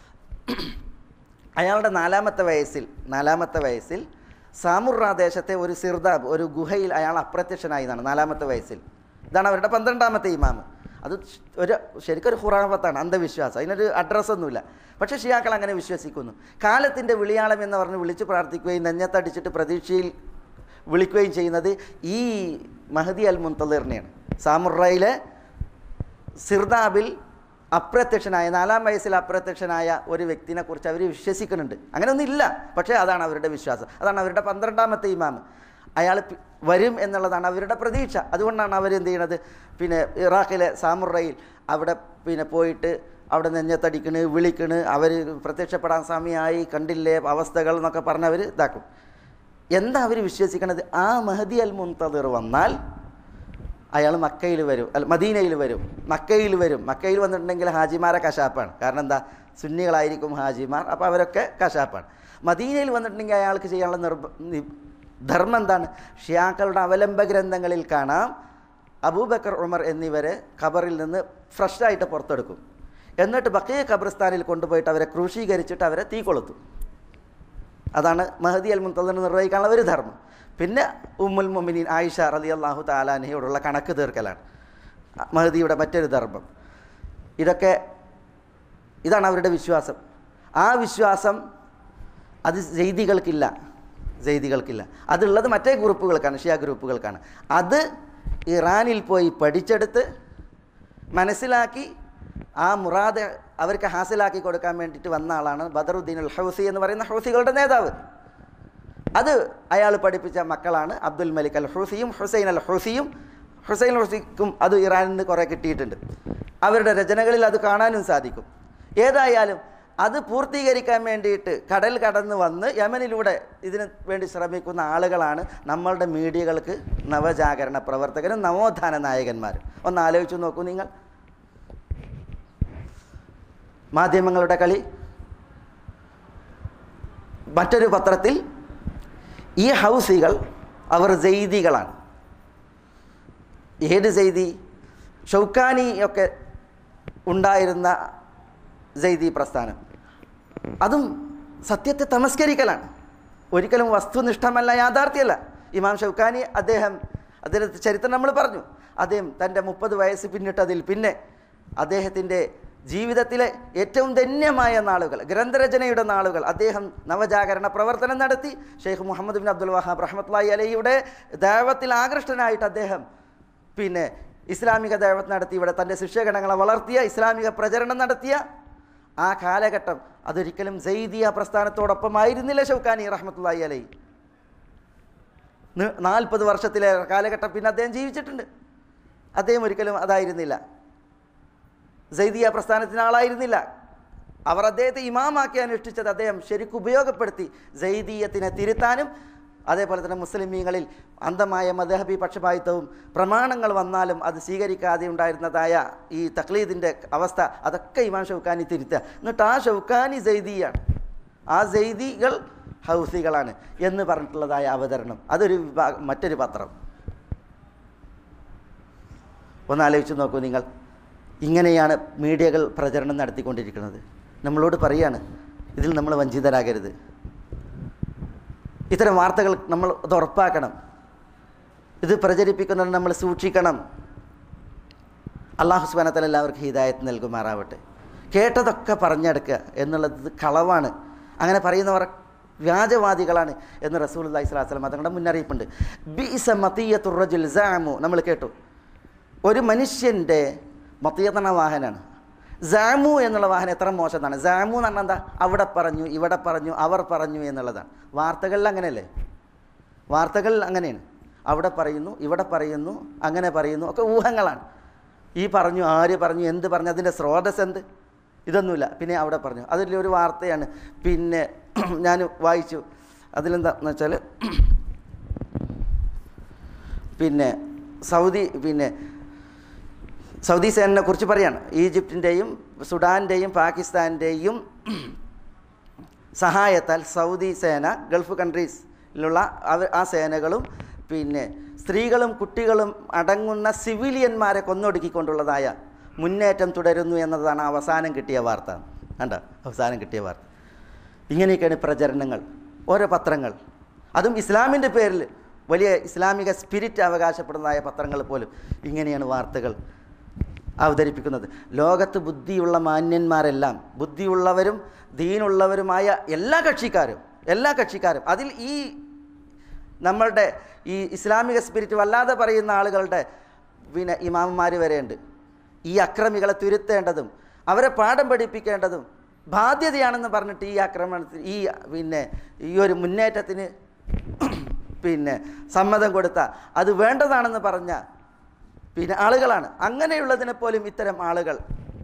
അയാളുടെ നാലാമത്തെ വയസ്സിൽ നാലാമത്തെ വയസ്സിൽ സാമുറ ദേശത്തെ ഒരു സിർദാബ് ഒരു ഗുഹയിൽ അയാൾ അപ്രത്യക്ഷനായി എന്നാണ് നാലാമത്തെ വയസ്സിൽ ഇതാണ് അവരുടെ പന്ത്രണ്ടാമത്തെ ഇമാമ് അത് ഒരു ശരിക്കും ഒരു ഹുറാഫത്താണ് അന്ധവിശ്വാസം അതിനൊരു അഡ്രസ്സൊന്നുമില്ല പക്ഷേ ഷിയാക്കൾ അങ്ങനെ വിശ്വസിക്കുന്നു കാലത്തിൻ്റെ വിളിയാളം എന്ന് പറഞ്ഞ് വിളിച്ച് പ്രാർത്ഥിക്കുകയും നെഞ്ഞത്തടിച്ചിട്ട് പ്രതീക്ഷയിൽ വിളിക്കുകയും ചെയ്യുന്നത് ഈ മഹദി അൽ മുന്തലിറിനെയാണ് സാമുറയിലെ സിർദാബിൽ അപ്രത്യക്ഷനായ നാലാം വയസ്സിൽ അപ്രത്യക്ഷനായ ഒരു വ്യക്തിനെ കുറിച്ച് അവർ വിശ്വസിക്കുന്നുണ്ട് അങ്ങനെയൊന്നും ഇല്ല പക്ഷേ അതാണ് അവരുടെ വിശ്വാസം അതാണ് അവരുടെ പന്ത്രണ്ടാമത്തെ ഇമാമ് അയാൾ പി- വരും എന്നുള്ളതാണ് അവരുടെ പ്രതീക്ഷ അതുകൊണ്ടാണ് അവർ എന്ത് ചെയ്യണത് പിന്നെ ഇറാഖിലെ സാമുറയിൽ അവിടെ പിന്നെ പോയിട്ട് അവിടെ നെഞ്ഞത്തടിക്കണ് വിളിക്കണ് അവർ പ്രത്യക്ഷപ്പെടാൻ സമയമായി കണ്ടില്ലേ അവസ്ഥകൾ എന്നൊക്കെ പറഞ്ഞ് അവർ ഇതാക്കും എന്താ അവർ വിശ്വസിക്കണത് ആ മഹദി അൽ മുന്തദിർ വന്നാൽ അയാൾ മക്കയിൽ വരും അല്ല മദീനയിൽ വരും മക്കയിൽ വരും മക്കയിൽ വന്നിട്ടുണ്ടെങ്കിൽ ഹാജിമാരെ കശാപ്പാണ് കാരണം എന്താ സുന്നികളായിരിക്കും ഹാജിമാർ അപ്പോൾ അവരൊക്കെ കശാപ്പാണ് മദീനയിൽ വന്നിട്ടുണ്ടെങ്കിൽ അയാൾക്ക് ചെയ്യാനുള്ള നിർബ നി- ധർമ്മം എന്താണ് ഷിയാക്കളുടെ അവലംബ ഗ്രന്ഥങ്ങളിൽ കാണാം അബൂബക്കർ ഉമർ എന്നിവരെ ഖബറിൽ നിന്ന് ഫ്രഷായിട്ട് പുറത്തെടുക്കും എന്നിട്ട് ബക്കീ ഖബർസ്ഥാനിൽ കൊണ്ടുപോയിട്ട് അവരെ ക്രൂശീകരിച്ചിട്ട് അവരെ തീ കൊളുത്തും അതാണ് മഹദി അൽ മുന്തലിന് നിർവഹിക്കാനുള്ള ഒരു ധർമ്മം പിന്നെ ഉമ്മുൽ മുമിനീൻ ആയിഷ റലി അള്ളാഹു താലാനയോടുള്ള കണക്ക് തീർക്കലാണ് മഹദിയുടെ മറ്റൊരു ധർമ്മം ഇതൊക്കെ ഇതാണ് അവരുടെ വിശ്വാസം ആ വിശ്വാസം അത് ജെയ്തികൾക്കില്ല ജെയ്തികൾക്കില്ല അതുള്ളത് മറ്റേ ഗ്രൂപ്പുകൾക്കാണ് ഷിയ ഗ്രൂപ്പുകൾക്കാണ് അത് ഇറാനിൽ പോയി പഠിച്ചെടുത്ത് മനസ്സിലാക്കി ആ മുറാദ് അവർക്ക് ഹാസിലാക്കി കൊടുക്കാൻ വേണ്ടിയിട്ട് വന്ന ആളാണ് ബദറുദ്ദീൻ അൽ ഹൗസി എന്ന് പറയുന്ന ഹൗസികളുടെ നേതാവ് അത് അയാൾ പഠിപ്പിച്ച മക്കളാണ് അബ്ദുൽ മലിക് അൽ ഹുസിയും ഹുസൈൻ അൽ ഹുസിയും ഹുസൈൻ ഹുസിക്കും അത് ഇറാനിൽ നിന്ന് കുറേ കിട്ടിയിട്ടുണ്ട് അവരുടെ രചനകളിൽ അത് കാണാനും സാധിക്കും ഏതായാലും അത് പൂർത്തീകരിക്കാൻ വേണ്ടിയിട്ട് കടൽ കടന്ന് വന്ന് യമനിലൂടെ ഇതിന് വേണ്ടി ശ്രമിക്കുന്ന ആളുകളാണ് നമ്മളുടെ മീഡിയകൾക്ക് നവജാഗരണ പ്രവർത്തകരും നവോത്ഥാന നായകന്മാരും ഒന്ന് ആലോചിച്ച് നോക്കൂ നിങ്ങൾ മാധ്യമങ്ങളുടെ കളി മറ്റൊരു പത്രത്തിൽ ഈ ഹൗസികൾ അവർ ജെയ്ദികളാണ് ഏത് ജെയ്തി ഷൗക്കാനി ഒക്കെ ഉണ്ടായിരുന്ന ജെയ്തി പ്രസ്ഥാനം അതും സത്യത്തെ തമസ്കരിക്കലാണ് ഒരിക്കലും വസ്തുനിഷ്ഠമല്ല യാഥാർത്ഥ്യമല്ല ഇമാം ഷൗക്കാനി അദ്ദേഹം അദ്ദേഹത്തെ ചരിത്രം നമ്മൾ പറഞ്ഞു അദ്ദേഹം തൻ്റെ മുപ്പത് വയസ്സ് പിന്നിട്ടതിൽ പിന്നെ അദ്ദേഹത്തിൻ്റെ ജീവിതത്തിലെ ഏറ്റവും ധന്യമായ നാളുകൾ ഗ്രന്ഥരചനയുടെ നാളുകൾ അദ്ദേഹം നവജാഗരണ പ്രവർത്തനം നടത്തി Sheikh Muhammad bin Abdul Wahhab റഹ്മത്ലായി അലയുടെ ദേവത്തിൽ ആകൃഷ്ടനായിട്ട് അദ്ദേഹം പിന്നെ ഇസ്ലാമിക ദേവത്ത് നടത്തി ഇവിടെ തൻ്റെ ശിഷ്യഗണങ്ങളെ വളർത്തിയ ഇസ്ലാമിക പ്രചരണം നടത്തിയ ആ കാലഘട്ടം അതൊരിക്കലും ജെയ്ദിയ പ്രസ്ഥാനത്തോടൊപ്പമായിരുന്നില്ല ഷൗക്കാനി റഹ്മത്തുള്ളി അലൈ നാൽപ്പത് വർഷത്തിലെ കാലഘട്ടം പിന്നെ അദ്ദേഹം ജീവിച്ചിട്ടുണ്ട് അദ്ദേഹം ഒരിക്കലും അതായിരുന്നില്ല ജൈദിയ പ്രസ്ഥാനത്തിന് ആളായിരുന്നില്ല അവർ അദ്ദേഹത്തെ ഇമാമാക്കി അനുഷ്ഠിച്ചത് അദ്ദേഹം ശരിക്കും ഉപയോഗപ്പെടുത്തി ജൈദീയത്തിനെ തിരുത്താനും അതേപോലെ തന്നെ മുസ്ലിമീങ്ങളിൽ അന്ധമായ മദഹബി പക്ഷപാതിത്വവും പ്രമാണങ്ങൾ വന്നാലും അത് സ്വീകരിക്കാതെ ഉണ്ടായിരുന്നതായ ഈ തക്ലീദിൻ്റെ അവസ്ഥ അതൊക്കെ ഇമാം ഷൗക്കാനി തിരുത്തുക എന്നിട്ട് ആ ഷൗക്കാനി ജൈദിയാണ് ആ ജൈദികൾ ഹൗസികളാണ് എന്ന് പറഞ്ഞിട്ടുള്ളതായ അവതരണം അതൊരു വിഭാഗം മറ്റൊരു പത്രം ഒന്നാലോചിച്ച് നോക്കൂ നിങ്ങൾ ഇങ്ങനെയാണ് മീഡിയകൾ പ്രചരണം നടത്തിക്കൊണ്ടിരിക്കുന്നത് നമ്മളോട് പറയാണ് ഇതിൽ നമ്മൾ വഞ്ചിതരാകരുത് ഇത്തരം വാർത്തകൾ നമ്മൾ അത് ഉറപ്പാക്കണം ഇത് പ്രചരിപ്പിക്കുന്നത് നമ്മൾ സൂക്ഷിക്കണം അള്ളാഹു സുബാനത്തല എല്ലാവർക്കും ഹിദായത്ത് നൽകുമാറാവട്ടെ കേട്ടതൊക്കെ പറഞ്ഞെടുക്കുക എന്നുള്ളത് കളവാണ് അങ്ങനെ പറയുന്നവർ വ്യാജവാദികളാണ് എന്ന് റസൂൽ അള്ളഹി സ്വലാസ്ലം തങ്ങളുടെ മുന്നറിയിപ്പുണ്ട് ബിസ മതീയത്തുറജുൽ സാമു നമ്മൾ കേട്ടു ഒരു മനുഷ്യൻ്റെ മത്തിയത്തണ വാഹനമാണ് സാമു എന്നുള്ള വാഹനം എത്ര മോശമാണ് സാമു എന്ന് പറഞ്ഞാൽ എന്താ അവിടെ പറഞ്ഞു ഇവിടെ പറഞ്ഞു അവർ പറഞ്ഞു എന്നുള്ളതാണ് വാർത്തകളിൽ അങ്ങനെയല്ലേ വാർത്തകളിൽ അങ്ങനെയാണ് അവിടെ പറയുന്നു ഇവിടെ പറയുന്നു അങ്ങനെ പറയുന്നു ഒക്കെ ഊഹങ്ങളാണ് ഈ പറഞ്ഞു ആര് പറഞ്ഞു എന്ത് പറഞ്ഞു അതിൻ്റെ സ്രോതസ് എന്ത് ഇതൊന്നുമില്ല പിന്നെ അവിടെ പറഞ്ഞു അതിലൊരു വാർത്തയാണ് പിന്നെ ഞാൻ വായിച്ചു അതിലെന്താന്ന് വെച്ചാൽ പിന്നെ സൗദി പിന്നെ സൗദി സേനനെ കുറിച്ച് പറയാണ് ഈജിപ്തിൻ്റെയും സുഡാൻ്റെയും പാകിസ്ഥാൻ്റെയും സഹായത്താൽ സൗദി സേന ഗൾഫ് കൺട്രീസിലുള്ള അവ ആ സേനകളും പിന്നെ സ്ത്രീകളും കുട്ടികളും അടങ്ങുന്ന സിവിലിയന്മാരെ കൊന്നൊടുക്കിക്കൊണ്ടുള്ളതായ മുന്നേറ്റം തുടരുന്നു എന്നതാണ് അവസാനം കിട്ടിയ വാർത്ത കണ്ട അവസാനം കിട്ടിയ വാർത്ത ഇങ്ങനെയൊക്കെയാണ് പ്രചരണങ്ങൾ ഓരോ പത്രങ്ങൾ അതും ഇസ്ലാമിൻ്റെ പേരിൽ വലിയ ഇസ്ലാമിക സ്പിരിറ്റ് അവകാശപ്പെടുന്നതായ പത്രങ്ങൾ പോലും ഇങ്ങനെയാണ് വാർത്തകൾ അവതരിപ്പിക്കുന്നത് ലോകത്ത് ബുദ്ധിയുള്ള മാന്യന്മാരെല്ലാം ബുദ്ധിയുള്ളവരും ദീനുള്ളവരുമായ എല്ലാ കക്ഷിക്കാരും എല്ലാ കക്ഷിക്കാരും അതിൽ ഈ നമ്മളുടെ ഈ ഇസ്ലാമിക സ്പിരിറ്റ് വല്ലാതെ പറയുന്ന ആളുകളുടെ പിന്നെ ഇമാമന്മാർ വരെയുണ്ട് ഈ അക്രമികളെ തുരുത്തേണ്ടതും അവരെ പാഠം പഠിപ്പിക്കേണ്ടതും ബാധ്യതയാണെന്ന് പറഞ്ഞിട്ട് ഈ ആക്രമണത്തിന് ഈ പിന്നെ ഈ ഒരു മുന്നേറ്റത്തിന് പിന്നെ സമ്മതം കൊടുത്ത അത് വേണ്ടതാണെന്ന് പറഞ്ഞ പിന്നെ ആളുകളാണ് അങ്ങനെയുള്ളതിനെ പോലും ഇത്തരം ആളുകൾ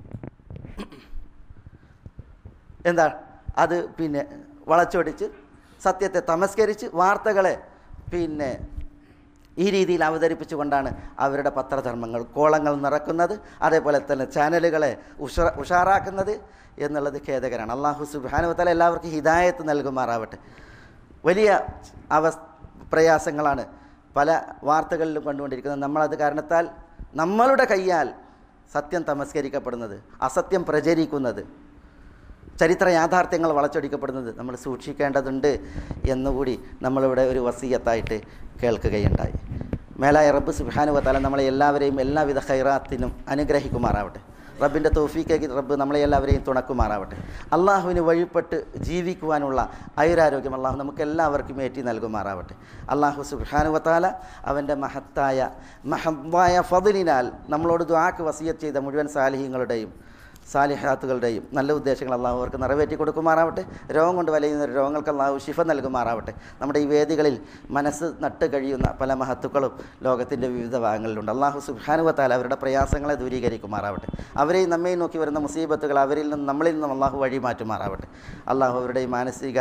എന്താ അത് പിന്നെ വളച്ചൊടിച്ച് സത്യത്തെ തമസ്കരിച്ച് വാർത്തകളെ പിന്നെ ഈ രീതിയിൽ അവതരിപ്പിച്ചുകൊണ്ടാണ് അവരുടെ പത്രധർമ്മങ്ങൾ കോളങ്ങൾ നിറക്കുന്നത് അതേപോലെ തന്നെ ചാനലുകളെ ഉഷ ഉഷാറാക്കുന്നത് എന്നുള്ളത് ഖേദകരമാണ് അള്ളാഹു സുബാനുവത്തല എല്ലാവർക്കും ഹിദായത്ത് നൽകുമാറാവട്ടെ വലിയ അവ പ്രയാസങ്ങളാണ് പല വാർത്തകളിലും കണ്ടുകൊണ്ടിരിക്കുന്നത് നമ്മളത് കാരണത്താൽ നമ്മളുടെ കയ്യാൽ സത്യം തമസ്കരിക്കപ്പെടുന്നത് അസത്യം പ്രചരിക്കുന്നത് ചരിത്ര യാഥാർത്ഥ്യങ്ങൾ വളച്ചൊടിക്കപ്പെടുന്നത് നമ്മൾ സൂക്ഷിക്കേണ്ടതുണ്ട് എന്നുകൂടി നമ്മളിവിടെ ഒരു വസീയത്തായിട്ട് കേൾക്കുകയുണ്ടായി മേലായ റബ്ബ് സുബാനുവത്താല നമ്മളെ എല്ലാവരെയും എല്ലാവിധ ഹൈറാത്തിനും അനുഗ്രഹിക്കുമാറാവട്ടെ റബ്ബിൻ്റെ തോഫീക്കേക്ക് റബ്ബ് നമ്മളെ എല്ലാവരെയും തുണക്കുമാറാവട്ടെ അള്ളാഹുവിന് വഴിപ്പെട്ട് ജീവിക്കുവാനുള്ള ഐരാരോഗ്യം അള്ളാഹു നമുക്ക് എല്ലാവർക്കും ഏറ്റി നൽകുമാറാവട്ടെ അള്ളാഹു സുബാനുവത്താല അവൻ്റെ മഹത്തായ മഹത്തായ ഫതിലിനാൽ നമ്മളോട് ദ്വാക്ക് വസീയത്ത് ചെയ്ത മുഴുവൻ സാലിഹ്യങ്ങളുടെയും സാലിഹാത്തുകളുടെയും നല്ല ഉദ്ദേശങ്ങൾ അള്ളാഹു അവർക്ക് നിറവേറ്റി കൊടുക്കുമാറാവട്ടെ രോഗം കൊണ്ട് വലയുന്ന രോഗങ്ങൾക്ക് അള്ളാഹു ശിഫ നൽകുമാറാവട്ടെ നമ്മുടെ ഈ വേദികളിൽ മനസ്സ് നട്ട് കഴിയുന്ന പല മഹത്തുക്കളും ലോകത്തിൻ്റെ വിവിധ ഭാഗങ്ങളിലുണ്ട് അള്ളാഹു സുബാനുവത്താൽ അവരുടെ പ്രയാസങ്ങളെ ദൂരീകരിക്കുമാറാവട്ടെ അവരെയും നമ്മയും നോക്കി വരുന്ന മുസീബത്തുകൾ അവരിൽ നിന്നും നമ്മളിൽ നിന്നും അള്ളാഹു വഴി മാറ്റുമാറാവട്ടെ അള്ളാഹു അവരുടെ ഈ മാനസിക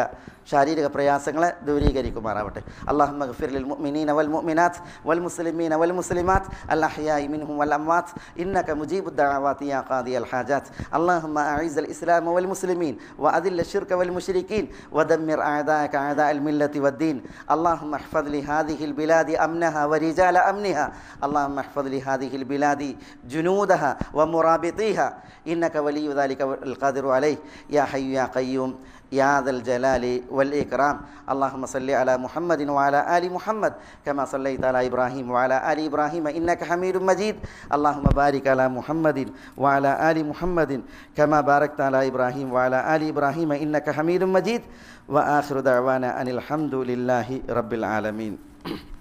ശാരീരിക പ്രയാസങ്ങളെ ദൂരീകരിക്കുമാറാവട്ടെ അള്ളാഹു മഗ്ഫിർ മുഅ്മിനീന വൽ മുഅ്മിനാത്ത് വൽ മുസ്ലിമീന വൽ മുസ്ലിമാത്ത് അൽ അഹ്യായി മിൻഹും വൽ അംവാത്ത് ഇന്നക മുജീബു الدعوات يا قاضي الحاجات اللهم أعز الإسلام والمسلمين وأذل الشرك والمشركين ودمر أعداءك أعداء الملة والدين اللهم احفظ لهذه البلاد أمنها ورجال أمنها اللهم احفظ لهذه البلاد جنودها ومرابطيها إنك ولي ذلك القادر عليه يا حي يا قيوم يا ذا الجلال والإكرام اللهم صل على محمد وعلى آل محمد كما صليت على إبراهيم وعلى آل إبراهيم إنك حميد مجيد اللهم بارك على محمد وعلى آل محمد كما باركت على إبراهيم وعلى آل إبراهيم إنك حميد مجيد وآخر دعوانا أن الحمد لله رب العالمين